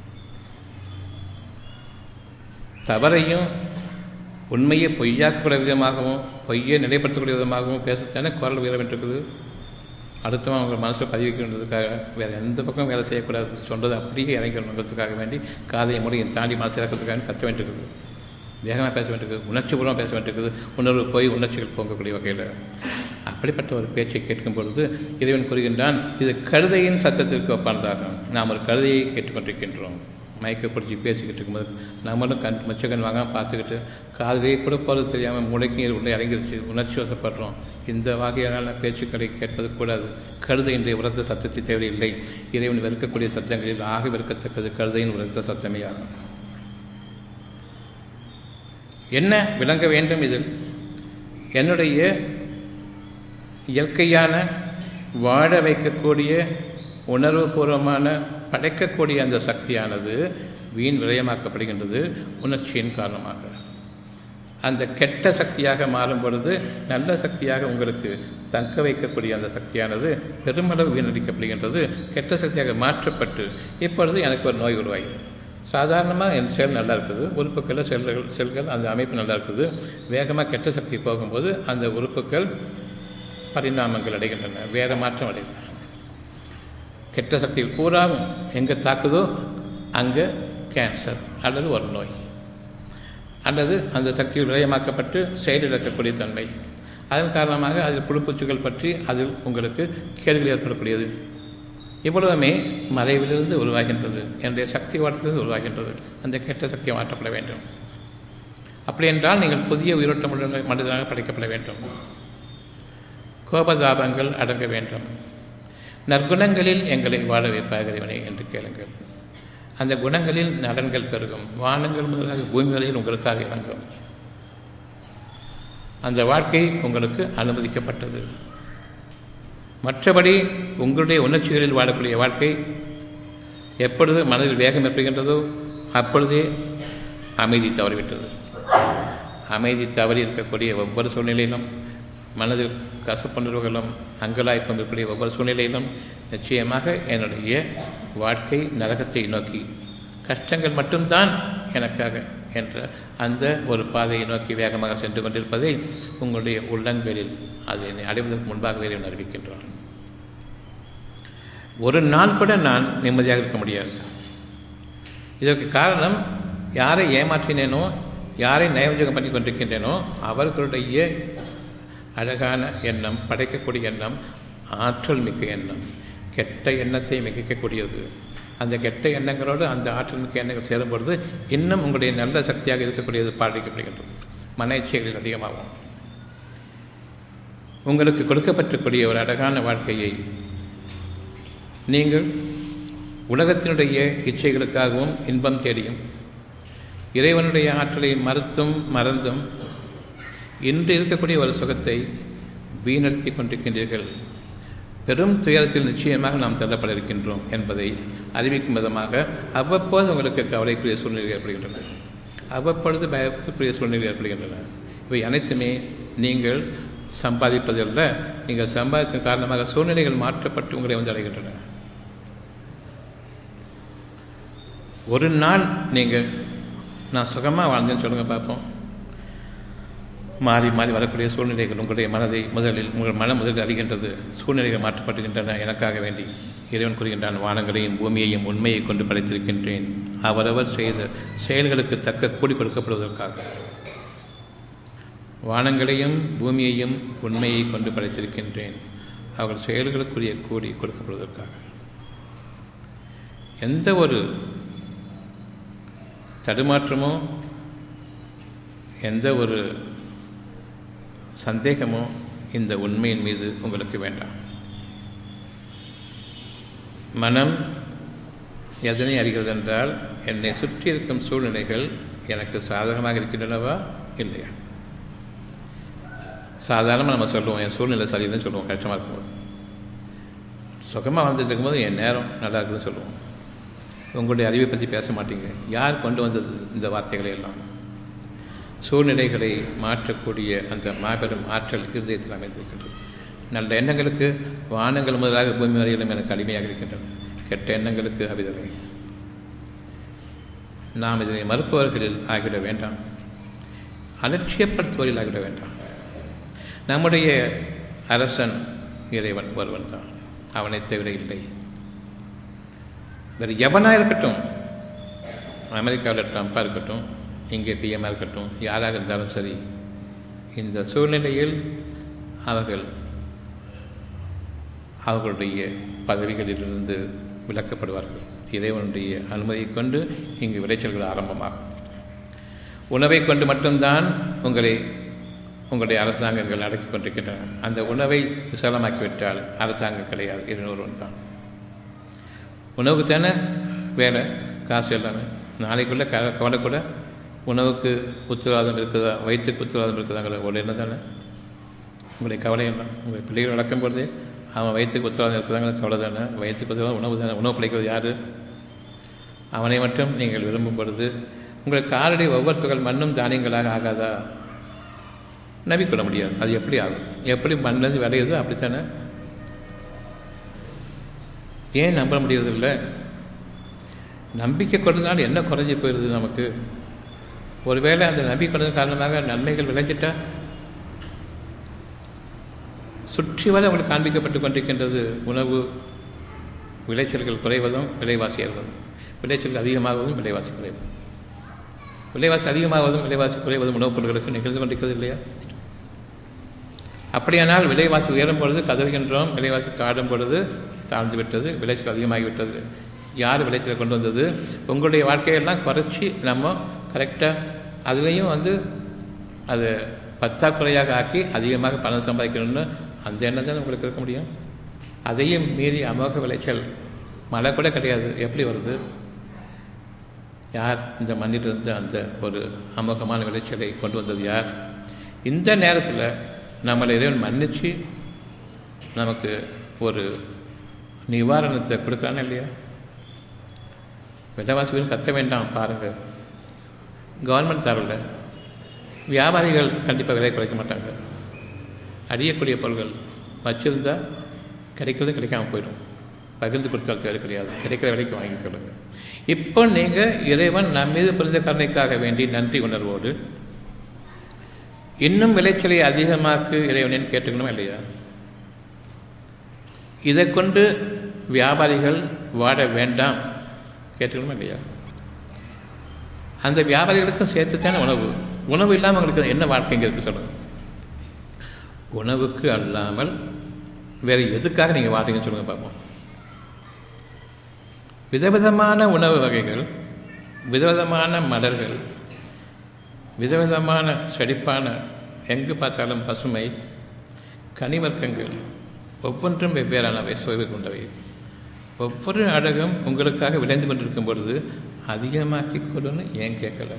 A: தவறையும் உண்மையை பொய்யாக்கக்கூடிய விதமாகவும் பொய்யை நிலைப்படுத்தக்கூடிய விதமாகவும் பேசத்தானே குரல் உயர வேண்டியிருக்குது அடுத்தவன் அவங்க மனசில் பதிவிக்கணுன்றதுக்காக வேறு எந்த பக்கம் வேலை செய்யக்கூடாது சொல்கிறது அப்படியே இறங்கிடணுங்கிறதுக்காக வேண்டி காதையை முடியும் தாண்டி மனசு இறக்கிறதுக்காக கத்த வேண்டியிருக்குது வேகமாக பேச வேண்டியிருக்குது உணர்ச்சிபூர்வமாக பேச வேண்டியிருக்குது உணர்வு போய் உணர்ச்சிகள் போங்கக்கூடிய வகையில் அப்படிப்பட்ட ஒரு பேச்சை கேட்கும் பொழுது இறைவன் கூறுகின்றான் இது கழுதையின் சத்தத்திற்கு ஒப்பானதாகும் நாம் ஒரு கழுதையை கேட்டுக்கொண்டிருக்கின்றோம் மயக்க பிடிச்சி பேசிக்கிட்டு இருக்கும்போது நம்மளும் கண் மச்சக்கண் வாங்காமல் பார்த்துக்கிட்டு காதலே கூட போகிறது தெரியாமல் முளைக்கும் உள்ளே இறங்கிருச்சு உணர்ச்சி வசப்படுறோம் இந்த வகையான பேச்சுக்களை கேட்பது கூடாது கழுதையினுடைய உரத்த சத்தத்தை தேவையில்லை இறைவன் வெறுக்கக்கூடிய சத்தங்களில் ஆக வெறுக்கத்தக்கது கழுதையின் உரத்த சத்தமே ஆகும் என்ன விளங்க வேண்டும் இதில் என்னுடைய இயற்கையான வாழ வைக்கக்கூடிய உணர்வுபூர்வமான படைக்கக்கூடிய அந்த சக்தியானது வீண் விரயமாக்கப்படுகின்றது உணர்ச்சியின் காரணமாக அந்த கெட்ட சக்தியாக மாறும் பொழுது நல்ல சக்தியாக உங்களுக்கு தக்க வைக்கக்கூடிய அந்த சக்தியானது பெருமளவு வீணடிக்கப்படுகின்றது கெட்ட சக்தியாக மாற்றப்பட்டு இப்பொழுது எனக்கு ஒரு நோய் உருவாகிறது சாதாரணமாக என் செல் நல்லா இருக்குது உறுப்புக்களில் செல்கள் செல்கள் அந்த அமைப்பு நல்லா இருக்குது வேகமாக கெட்ட சக்தி போகும்போது அந்த உறுப்புகள் பரிணாமங்கள் அடைகின்றன வேறு மாற்றம் அடைகின்றன கெட்ட சக்திகள் பூராவும் எங்கே தாக்குதோ அங்கே கேன்சர் அல்லது ஒரு நோய் அல்லது அந்த சக்தியில் விரயமாக்கப்பட்டு செயலிழக்கக்கூடிய தன்மை அதன் காரணமாக அதில் புழுப்பூச்சிகள் பற்றி அதில் உங்களுக்கு கேடுகள் ஏற்படக்கூடியது இவ்வளவுமே மறைவிலிருந்து உருவாகின்றது என்னுடைய சக்தி வாட்டத்திலிருந்து உருவாகின்றது அந்த கெட்ட சக்தியை மாற்றப்பட வேண்டும் அப்படி என்றால் நீங்கள் புதிய உயிரோட்ட மனிதனாக படைக்கப்பட வேண்டும் கோபதாபங்கள் அடங்க வேண்டும் நற்குணங்களில் எங்களை வாழ வைப்பாக இறைவனை என்று கேளுங்கள் அந்த குணங்களில் நலன்கள் பெருகும் வானங்கள் முதலாக பூமி வரையில் உங்களுக்காக இறங்கும் அந்த வாழ்க்கை உங்களுக்கு அனுமதிக்கப்பட்டது மற்றபடி உங்களுடைய உணர்ச்சிகளில் வாழக்கூடிய வாழ்க்கை எப்பொழுது மனதில் வேகம் ஏற்படுகின்றதோ அப்பொழுதே அமைதி தவறிவிட்டது அமைதி தவறி இருக்கக்கூடிய ஒவ்வொரு சூழ்நிலையிலும் மனதில் கசப்புணர்வுகளும் அங்கலாய்ப்பும் இருக்கக்கூடிய ஒவ்வொரு சூழ்நிலையிலும் நிச்சயமாக என்னுடைய வாழ்க்கை நரகத்தை நோக்கி கஷ்டங்கள் மட்டும்தான் எனக்காக என்ற அந்த ஒரு பாதையை நோக்கி வேகமாக சென்று கொண்டிருப்பதை உங்களுடைய உள்ளங்களில் அதை அடைவதற்கு முன்பாகவே இறைவன் அறிவிக்கின்றான் ஒரு நாள் கூட நான் நிம்மதியாக இருக்க முடியாது இதற்கு காரணம் யாரை ஏமாற்றினேனோ யாரை நயவஞ்சகம் பண்ணி கொண்டிருக்கின்றேனோ அவர்களுடைய அழகான எண்ணம் படைக்கக்கூடிய எண்ணம் ஆற்றல் மிக்க எண்ணம் கெட்ட எண்ணத்தை மிகைக்கக்கூடியது அந்த கெட்ட எண்ணங்களோடு அந்த ஆற்றல் மிக்க எண்ணங்கள் சேரும் பொழுது இன்னும் உங்களுடைய நல்ல சக்தியாக இருக்கக்கூடியது பாதிக்கப்படுகின்றது மன இச்சைகளில் அதிகமாகும் உங்களுக்கு கொடுக்கப்பட்டக்கூடிய ஒரு அழகான வாழ்க்கையை நீங்கள் உலகத்தினுடைய இச்சைகளுக்காகவும் இன்பம் தேடியும் இறைவனுடைய ஆற்றலை மறுத்தும் மறந்தும் இன்று இருக்கக்கூடிய ஒரு சுகத்தை வீணர்த்தி கொண்டிருக்கின்றீர்கள் பெரும் துயரத்தில் நிச்சயமாக நாம் தள்ளப்பட இருக்கின்றோம் என்பதை அறிவிக்கும் விதமாக அவ்வப்போது உங்களுக்கு கவலைக்குரிய சூழ்நிலை ஏற்படுகின்றன அவ்வப்பொழுது பயத்துக்குரிய சூழ்நிலை ஏற்படுகின்றன இவை அனைத்துமே நீங்கள் சம்பாதிப்பதல்ல நீங்கள் சம்பாதித்தன் காரணமாக சூழ்நிலைகள் மாற்றப்பட்டு உங்களை வந்து அடைகின்றன ஒரு நாள் நீங்கள் நான் சுகமாக வாழ்ந்தேன்னு சொல்லுங்கள் பார்ப்போம் மாறி மாறி வரக்கூடிய சூழ்நிலைகள் உங்களுடைய மனதை முதலில் உங்கள் மனம் முதலில் அறிகின்றது சூழ்நிலைகள் மாற்றப்படுகின்றன எனக்காக வேண்டி இறைவன் கூறுகின்றான் வானங்களையும் பூமியையும் உண்மையை கொண்டு படைத்திருக்கின்றேன் அவரவர் செய்த செயல்களுக்கு தக்க கூடி கொடுக்கப்படுவதற்காக வானங்களையும் பூமியையும் உண்மையை கொண்டு படைத்திருக்கின்றேன் அவர்கள் செயல்களுக்குரிய கூலி கொடுக்கப்படுவதற்காக எந்த ஒரு தடுமாற்றமோ எந்த ஒரு சந்தேகமோ இந்த உண்மையின் மீது உங்களுக்கு வேண்டாம் மனம் எதனை அறிகிறது என்றால் என்னை சுற்றி இருக்கும் சூழ்நிலைகள் எனக்கு சாதகமாக இருக்கின்றனவா இல்லையா சாதாரணமாக நம்ம சொல்லுவோம் என் சூழ்நிலை சரியில்லைன்னு சொல்லுவோம் கஷ்டமாக இருக்கும்போது சுகமாக வந்துட்டு இருக்கும்போது என் நேரம் நல்லா இருக்குதுன்னு சொல்லுவோம் உங்களுடைய அறிவை பற்றி பேச மாட்டீங்க யார் கொண்டு வந்தது இந்த வார்த்தைகளை எல்லாம் சூழ்நிலைகளை மாற்றக்கூடிய அந்த மாபெரும் ஆற்றல் இருதயத்தில் அமைந்திருக்கின்றது நல்ல எண்ணங்களுக்கு வானங்கள் முதலாக பூமி வரையிலும் எனக்கு அடிமையாக இருக்கின்றன கெட்ட எண்ணங்களுக்கு அவிதவை நாம் இதனை மறுப்பவர்களில் ஆகிவிட வேண்டாம் அலட்சியப்படுத்துவதில் ஆகிவிட வேண்டாம் நம்முடைய அரசன் இறைவன் ஒருவன் தான் அவனை தவிர இல்லை வேறு எவனாக இருக்கட்டும் அமெரிக்காவில் ட்ரம்ப்பாக இருக்கட்டும் இங்கே பிஎம்மாக இருக்கட்டும் யாராக இருந்தாலும் சரி இந்த சூழ்நிலையில் அவர்கள் அவர்களுடைய பதவிகளிலிருந்து விலக்கப்படுவார்கள் இறைவனுடைய அனுமதியை கொண்டு இங்கு விளைச்சல்கள் ஆரம்பமாகும் உணவை கொண்டு மட்டும்தான் உங்களை உங்களுடைய அரசாங்கங்கள் அடக்கி கொண்டிருக்கின்றன அந்த உணவை விசாலமாக்கிவிட்டால் அரசாங்கம் கிடையாது இருநூறுவன் தான் உணவுக்கு தானே வேலை காசு எல்லாமே நாளைக்குள்ளே க கவலை கூட உணவுக்கு உத்தரவாதம் இருக்குதா வயிற்றுக்கு உத்தரவாதம் இருக்குதாங்கிற ஒரு என்ன தானே உங்களுடைய கவலை என்ன உங்களுடைய பிள்ளைகள் வளர்க்கும் பொழுதே அவன் வயிற்றுக்கு உத்தரவாதம் இருக்குதாங்கிற கவலை தானே வயிற்றுக்கு உத்தரவாதம் உணவு தானே உணவு பிழைக்கிறது யார் அவனை மட்டும் நீங்கள் விரும்பும் பொழுது உங்கள் காலடி ஒவ்வொரு துகள் மண்ணும் தானியங்களாக ஆகாதா நம்பிக்கொள்ள முடியாது அது எப்படி ஆகும் எப்படி மண்ணிலேருந்து விளையுதோ அப்படித்தானே ஏன் நம்ப முடியறதில்லை நம்பிக்கை கொண்டதுனால என்ன குறைஞ்சி போயிடுது நமக்கு ஒருவேளை அந்த நம்பிக்கை கொண்டது காரணமாக நன்மைகள் விளைஞ்சிட்டா சுற்றி வர உங்களுக்கு காண்பிக்கப்பட்டு கொண்டிருக்கின்றது உணவு விளைச்சல்கள் குறைவதும் விலைவாசி ஏறுவதும் விளைச்சல் அதிகமாகுவதும் விலைவாசி குறைவதும் விலைவாசி அதிகமாகுவதும் விலைவாசி குறைவதும் உணவுப் பொருட்களுக்கு நிகழ்ந்து கொண்டிருக்கிறது இல்லையா அப்படியானால் விலைவாசி உயரும் பொழுது கதறுகின்றோம் விலைவாசி தாழும் பொழுது தாழ்ந்து விட்டது விளைச்சல் அதிகமாகிவிட்டது யார் விளைச்சலை கொண்டு வந்தது உங்களுடைய வாழ்க்கையெல்லாம் குறைச்சி நம்ம கரெக்டாக அதுலேயும் வந்து அது பத்தாக்குறையாக ஆக்கி அதிகமாக பணம் சம்பாதிக்கணும்னு அந்த எண்ணம் தான் உங்களுக்கு இருக்க முடியும் அதையும் மீறி அமோக விளைச்சல் மழை கூட கிடையாது எப்படி வருது யார் இந்த மண்ணிலிருந்து அந்த ஒரு அமோகமான விளைச்சலை கொண்டு வந்தது யார் இந்த நேரத்தில் நம்மளை இறைவன் மன்னிச்சு நமக்கு ஒரு நிவாரணத்தை கொடுக்குறானே இல்லையா விலைவாசிகள் கத்த வேண்டாம் பாருங்கள் கவர்மெண்ட் தரல வியாபாரிகள் கண்டிப்பாக விலை குறைக்க மாட்டாங்க அடியக்கூடிய பொருள்கள் வச்சுருந்தா கிடைக்கிறது கிடைக்காம போயிடும் பகிர்ந்து கொடுத்தால் தேவை கிடையாது கிடைக்கிற விலைக்கு வாங்கிக்கொள்ளுங்க இப்போ நீங்கள் இறைவன் நம் மீது புரிந்த கருணைக்காக வேண்டி நன்றி உணர்வோடு இன்னும் விளைச்சலை அதிகமாக்கு இறைவனின் கேட்டுக்கணுமா இல்லையா இதை கொண்டு வியாபாரிகள் வாட வேண்டாம் கேட்டுக்கணுமா இல்லையா அந்த வியாபாரிகளுக்கும் சேர்த்துத்தானே உணவு உணவு இல்லாமல் உங்களுக்கு என்ன வாழ்க்கைங்க இருக்குது சொல்லுங்கள் உணவுக்கு அல்லாமல் வேறு எதுக்காக நீங்கள் வாழ்றீங்கன்னு சொல்லுங்கள் பார்ப்போம் விதவிதமான உணவு வகைகள் விதவிதமான மலர்கள் விதவிதமான செழிப்பான எங்கு பார்த்தாலும் பசுமை கனிவர்க்கங்கள் ஒவ்வொன்றும் வெவ்வேறானவை சுவைவு கொண்டவை ஒவ்வொரு அழகும் உங்களுக்காக விளைந்து கொண்டிருக்கும் பொழுது அதிகமாக்கி கொடுன்னு ஏன் கேட்கல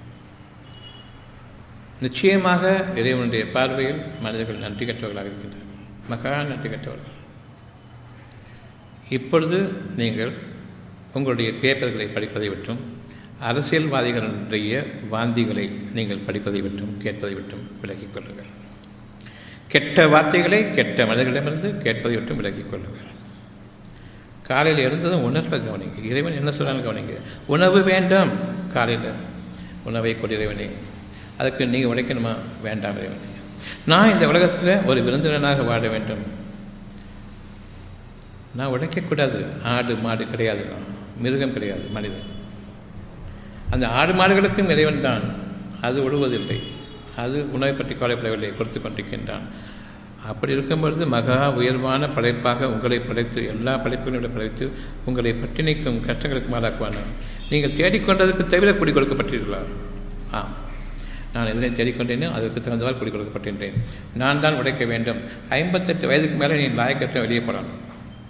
A: நிச்சயமாக இறைவனுடைய பார்வையில் மனிதர்கள் நன்றி கற்றவர்களாக இருக்கின்றனர் மகா நன்றி கற்றவர்கள் இப்பொழுது நீங்கள் உங்களுடைய பேப்பர்களை படிப்பதை விட்டும் அரசியல்வாதிகளுடைய வாந்திகளை நீங்கள் படிப்பதை விட்டும் கேட்பதை விட்டும் விலகிக் கொள்ளுங்கள் கெட்ட வார்த்தைகளை கெட்ட மனிதர்களிடமிருந்து கேட்பதை விட்டும் விலகிக் கொள்ளுங்கள் காலையில் எழுந்ததும் உணர்வை கவனிங்க இறைவன் என்ன சொல்கிறாங்க கவனிங்க உணவு வேண்டாம் காலையில் உணவை கொடிறைவனே அதுக்கு நீங்கள் உழைக்கணுமா வேண்டாம் இறைவனே நான் இந்த உலகத்தில் ஒரு விருந்தினனாக வாழ வேண்டும் நான் உழைக்கக்கூடாது ஆடு மாடு கிடையாது நான் மிருகம் கிடையாது மனிதன் அந்த ஆடு மாடுகளுக்கும் இறைவன் தான் அது உழுவதில்லை அது உணவை பற்றி கவலைப்படவில்லை கொடுத்து கொண்டிருக்கின்றான் அப்படி இருக்கும் பொழுது மகா உயர்வான படைப்பாக உங்களை படைத்து எல்லா படைப்புகளையும் படைத்து உங்களை பட்டினிக்கும் கஷ்டங்களுக்கு மாறாக்குவான நீங்கள் தேடிக்கொண்டதுக்கு தவிர குடி கொடுக்கப்பட்டீர்களா ஆம் நான் எதனை தேடிக்கொண்டேனோ அதற்கு தகுந்தவாறு குடி கொடுக்கப்பட்டிருந்தேன் நான் தான் உடைக்க வேண்டும் ஐம்பத்தெட்டு வயதுக்கு மேலே நீ லாயக்கற்ற வெளியே போடணும்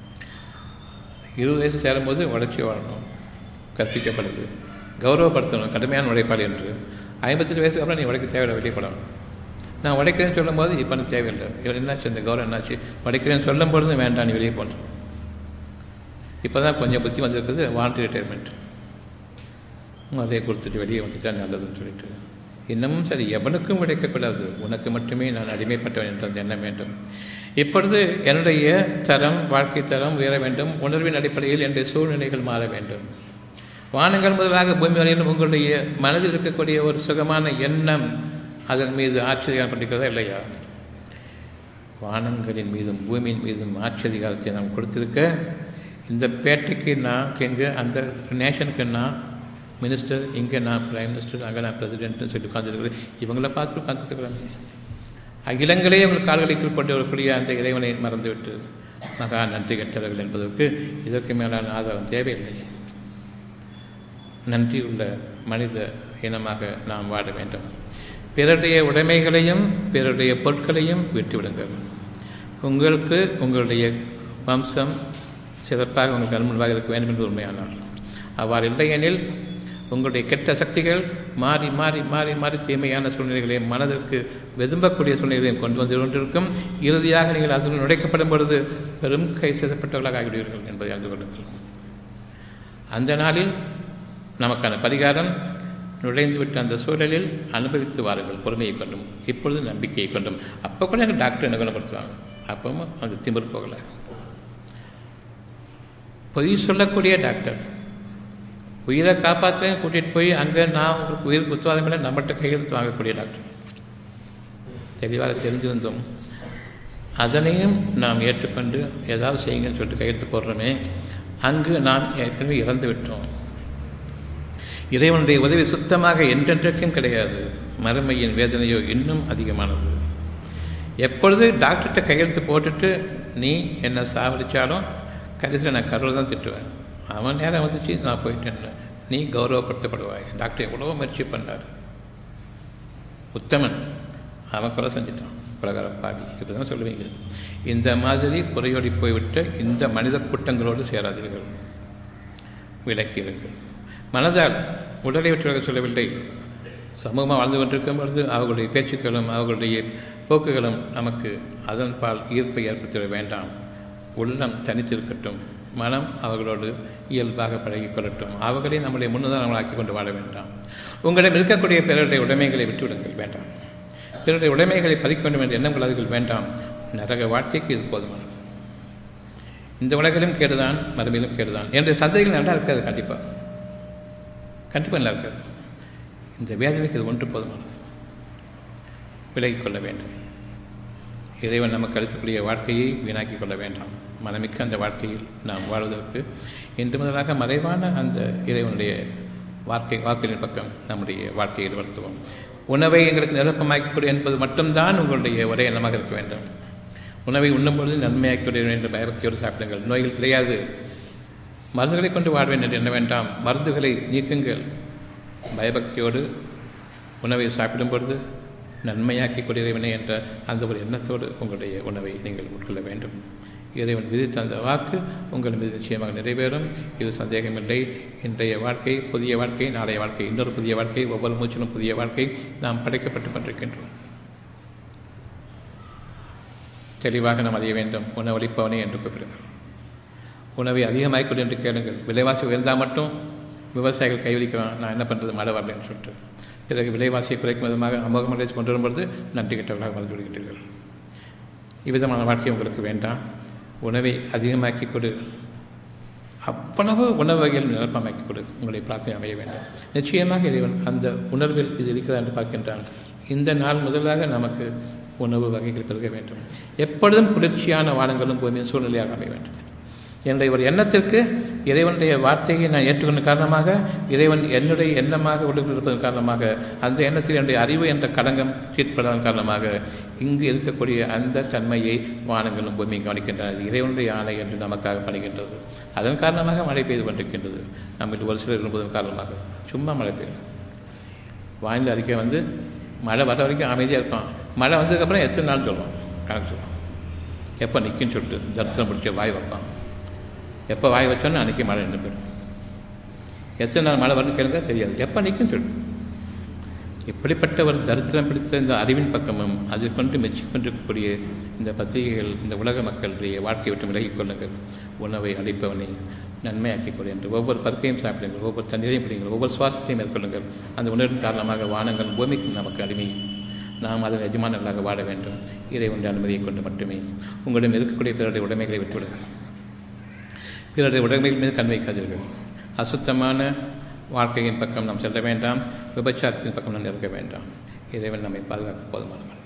A: இருபது வயசு சேரும்போது உழைச்சி வாழணும் கற்பிக்கப்படுது கௌரவப்படுத்தணும் கடுமையான உழைப்பாளி என்று ஐம்பத்தெட்டு வயசுக்கு அப்புறம் நீ உடைக்க தேவையில்லை வெளியே போடணும் நான் உடைக்கிறேன்னு சொல்லும்போது இப்போ எனக்கு தேவையில்லை இவர் என்னாச்சு இந்த கௌரவம் என்னாச்சு உடைக்கிறேன்னு சொல்லும் பொழுது வேண்டாம் நீ வெளியே போகணும் இப்போ தான் கொஞ்சம் புத்தி வந்திருக்குது வாலண்டி ரிட்டையர்மெண்ட் அதே கொடுத்துட்டு வெளியே வந்துட்டா நல்லதுன்னு சொல்லிட்டு இன்னமும் சரி எவனுக்கும் உடைக்கக்கூடாது உனக்கு மட்டுமே நான் அடிமைப்பட்டவன் என்ற அந்த எண்ணம் வேண்டும் இப்பொழுது என்னுடைய தரம் வாழ்க்கை தரம் உயர வேண்டும் உணர்வின் அடிப்படையில் என்னுடைய சூழ்நிலைகள் மாற வேண்டும் வானங்கள் முதலாக பூமி வரையிலும் உங்களுடைய மனதில் இருக்கக்கூடிய ஒரு சுகமான எண்ணம் அதன் மீது ஆட்சி அதிகாரம் கொண்டிருக்கிறதா இல்லையா வானங்களின் மீதும் பூமியின் மீதும் ஆட்சி அதிகாரத்தை நாம் கொடுத்திருக்க இந்த பேட்டைக்கு நான் எங்கே அந்த நேஷனுக்கு நான் மினிஸ்டர் இங்கே நான் பிரைம் மினிஸ்டர் அங்கே நான் பிரசிடென்ட்னு சொல்லி உட்காந்துருக்கிறேன் இவங்கள பார்த்து உட்காந்துருக்குறாங்க அகிலங்களே உங்கள் கால்களுக்குள் கொண்டு வரக்கூடிய அந்த இறைவனை மறந்துவிட்டு மகா நன்றி கெட்டவர்கள் என்பதற்கு இதற்கு மேலான ஆதாரம் தேவையில்லை நன்றியுள்ள மனித இனமாக நாம் வாழ வேண்டும் பிறருடைய உடைமைகளையும் பிறருடைய பொருட்களையும் விட்டுவிடுங்கள் உங்களுக்கு உங்களுடைய வம்சம் சிறப்பாக உங்கள் கண் முன்பாக இருக்க வேண்டும் என்று உண்மையானால் அவ்வாறு இல்லையெனில் உங்களுடைய கெட்ட சக்திகள் மாறி மாறி மாறி மாறி தீமையான சூழ்நிலைகளையும் மனதிற்கு வெதும்பக்கூடிய சூழ்நிலைகளையும் கொண்டு வந்து கொண்டிருக்கும் இறுதியாக நீங்கள் அதனுள் நுழைக்கப்படும் பொழுது பெரும் கை செய்தப்பட்டவர்களாக ஆகிவிடுவீர்கள் என்பதை அறிந்து கொள்ளுங்கள் அந்த நாளில் நமக்கான பரிகாரம் நுழைந்துவிட்ட அந்த சூழலில் அனுபவித்து வாருங்கள் பொறுமையை கொண்டும் இப்பொழுது நம்பிக்கையை கொண்டும் அப்போ கூட எனக்கு டாக்டர் என்ன குணப்படுத்துவாங்க அப்பவும் அந்த திமிர் போகலை பொய் சொல்லக்கூடிய டாக்டர் உயிரை காப்பாற்ற கூட்டிகிட்டு போய் அங்கே நான் உங்களுக்கு உயிர் உத்தரவாதம் இல்லை நம்மகிட்ட கையெழுத்து வாங்கக்கூடிய டாக்டர் தெளிவாக தெரிஞ்சிருந்தோம் அதனையும் நாம் ஏற்றுக்கொண்டு ஏதாவது செய்யுங்கன்னு சொல்லிட்டு கையெழுத்து போடுறோமே அங்கு நாம் ஏற்கனவே இறந்து விட்டோம் இறைவனுடைய உதவி சுத்தமாக என்றென்றைக்கும் கிடையாது மறுமையின் வேதனையோ இன்னும் அதிகமானது எப்பொழுது டாக்டர்கிட்ட கையெழுத்து போட்டுட்டு நீ என்னை சாவடித்தாலும் கடைசியில் நான் கருவில் தான் திட்டுவேன் அவன் நேரம் வந்துச்சு நான் போயிட்டேன் நீ கௌரவப்படுத்தப்படுவாய் டாக்டர் எவ்வளோ முயற்சி பண்ணார் உத்தமன் அவன் கொலை செஞ்சிட்டான் பிரகார பாவி இப்படி தான் சொல்லுவீங்க இந்த மாதிரி புறையோடி போய்விட்ட இந்த மனித கூட்டங்களோடு சேராதீர்கள் விலகியிருங்கள் மனதால் உடலை விட்டு சொல்லவில்லை சமூகமாக வாழ்ந்து கொண்டிருக்கும் பொழுது அவர்களுடைய பேச்சுக்களும் அவர்களுடைய போக்குகளும் நமக்கு அதன் பால் ஈர்ப்பை ஏற்படுத்திட வேண்டாம் உள்ளம் தனித்திருக்கட்டும் மனம் அவர்களோடு இயல்பாக பழகிக் கொள்ளட்டும் அவர்களே நம்முடைய முன்னுதாரணங்களாக்கி கொண்டு வாழ வேண்டாம் உங்களிடம் இருக்கக்கூடிய பிறருடைய உடைமைகளை விட்டுவிடுங்கள் வேண்டாம் பிறருடைய உடைமைகளை பதிக்க வேண்டும் என்ற எண்ணங்கள் அதுகள் வேண்டாம் நரக வாழ்க்கைக்கு இது போதுமானது இந்த உலகிலும் கேடுதான் மறுமையிலும் கேடுதான் என்னுடைய சந்தைகள் நல்லா இருக்காது கண்டிப்பாக கண்டிப்பாக நல்லா இருக்காது இந்த வேதனைக்கு இது ஒன்று போதுமானது விலகிக் கொள்ள வேண்டும் இறைவன் நமக்கு அளிக்கக்கூடிய வாழ்க்கையை வீணாக்கி கொள்ள வேண்டாம் மனமிக்க அந்த வாழ்க்கையில் நாம் வாழ்வதற்கு இன்று முதலாக மறைவான அந்த இறைவனுடைய வாழ்க்கை வாக்கின் பக்கம் நம்முடைய வாழ்க்கையை வளர்த்துவோம் உணவை எங்களுக்கு நிரப்பமாக்கக்கூடிய என்பது மட்டும்தான் உங்களுடைய ஒரே எண்ணமாக இருக்க வேண்டும் உணவை உண்ணும் பொழுது நன்மையாக்கி என்று பயபக்தியோடு சாப்பிடுங்கள் நோய்கள் கிடையாது மருந்துகளை கொண்டு வாழ்வேன் என்று எண்ண வேண்டாம் மருந்துகளை நீக்குங்கள் பயபக்தியோடு உணவை சாப்பிடும் பொழுது நன்மையாக்கி கொண்டிருவனே என்ற அந்த ஒரு எண்ணத்தோடு உங்களுடைய உணவை நீங்கள் உட்கொள்ள வேண்டும் இறைவன் விதித்த அந்த வாக்கு உங்கள் மீது நிச்சயமாக நிறைவேறும் இது சந்தேகமில்லை இன்றைய வாழ்க்கை புதிய வாழ்க்கை நாளைய வாழ்க்கை இன்னொரு புதிய வாழ்க்கை ஒவ்வொரு மூச்சிலும் புதிய வாழ்க்கை நாம் படைக்கப்பட்டு கொண்டிருக்கின்றோம் தெளிவாக நாம் அறிய வேண்டும் உணவளிப்பவனே என்று கூப்பிடுங்கள் உணவை அதிகமாகிக்கொண்டு என்று கேளுங்கள் விலைவாசி உயர்ந்தால் மட்டும் விவசாயிகள் கைவிரிக்கிறான் நான் என்ன பண்ணுறது மழை வரலன்னு சொல்லிட்டு பிறகு விலைவாசியை குறைக்கும் விதமாக அமோகமடை கொண்டு வரும்பொழுது நன்றி கெட்டவர்களாக மறந்து விடுகின்றீர்கள் இவ்விதமான வாழ்க்கை உங்களுக்கு வேண்டாம் உணவை அதிகமாக்கி கொடு அவ்வளவு உணவு வகையில் நிரப்பமாக்கி கொடு உங்களுடைய பிரார்த்தனை அமைய வேண்டும் நிச்சயமாக இறைவன் அந்த உணர்வில் இது இருக்கிறதா என்று பார்க்கின்றான் இந்த நாள் முதலாக நமக்கு உணவு வகைகள் பெருக வேண்டும் எப்பொழுதும் குளிர்ச்சியான வானங்களும் பூமியின் சூழ்நிலையாக அமைய வேண்டும் என்னுடைய ஒரு எண்ணத்திற்கு இறைவனுடைய வார்த்தையை நான் ஏற்றுக்கொண்ட காரணமாக இறைவன் என்னுடைய எண்ணமாக உலகில் காரணமாக அந்த எண்ணத்தில் என்னுடைய அறிவு என்ற களங்கம் சீட்படாதன் காரணமாக இங்கு இருக்கக்கூடிய அந்த தன்மையை வானங்களும் பூமியும் கவனிக்கின்றன அது இறைவனுடைய ஆணை என்று நமக்காக பணிகின்றது அதன் காரணமாக மழை பெய்து கொண்டிருக்கின்றது நம்ம ஒரு சிலர் இருப்பதன் காரணமாக சும்மா மழை பெய்யல வானிலை அறிக்கை வந்து மழை வர வரைக்கும் அமைதியாக இருப்பான் மழை வந்ததுக்கப்புறம் எத்தனை நாள் சொல்லுவோம் கணக்கு சொல்லுவோம் எப்போ நிற்குன்னு சொல்லிட்டு தர்த்தம் பிடிச்ச வாய் வைப்பான் எப்போ வாய் வச்சோன்னா அன்றைக்கி மழை நின்று போயிடும் எத்தனை நாள் மழை வரணும் கேளுங்க தெரியாது எப்போ நிற்குன்னு சொல்லு இப்படிப்பட்ட ஒரு தரித்திரம் பிடித்த இந்த அறிவின் பக்கமும் அது கொண்டு மெச்சிக்கொண்டிருக்கக்கூடிய இந்த பத்திரிகைகள் இந்த உலக மக்களுடைய வாழ்க்கையை விட்டு விலகிக் கொள்ளுங்கள் உணவை அளிப்பவனை நன்மையாக்கிக் கொள் என்று ஒவ்வொரு பருக்கையும் சாப்பிடுங்கள் ஒவ்வொரு தண்ணீரையும் பிடிங்கள் ஒவ்வொரு சுவாசத்தையும் மேற்கொள்ளுங்கள் அந்த உணர்வின் காரணமாக வானங்கள் பூமிக்கும் நமக்கு அடிமை நாம் அதன் எஜமானர்களாக வாழ வேண்டும் இறைவனுடைய அனுமதியை கொண்டு மட்டுமே உங்களிடம் இருக்கக்கூடிய பிறருடைய உடைமைகளை விட்டுவிடுங்கள் பிறருடைய உடைமைகள் மீது கண் வைக்காதீர்கள் அசுத்தமான வாழ்க்கையின் பக்கம் நாம் செல்ல வேண்டாம் விபச்சாரத்தின் பக்கம் நாம் இருக்க வேண்டாம் இறைவன் நம்மை பாதுகாக்க போதுமானவன்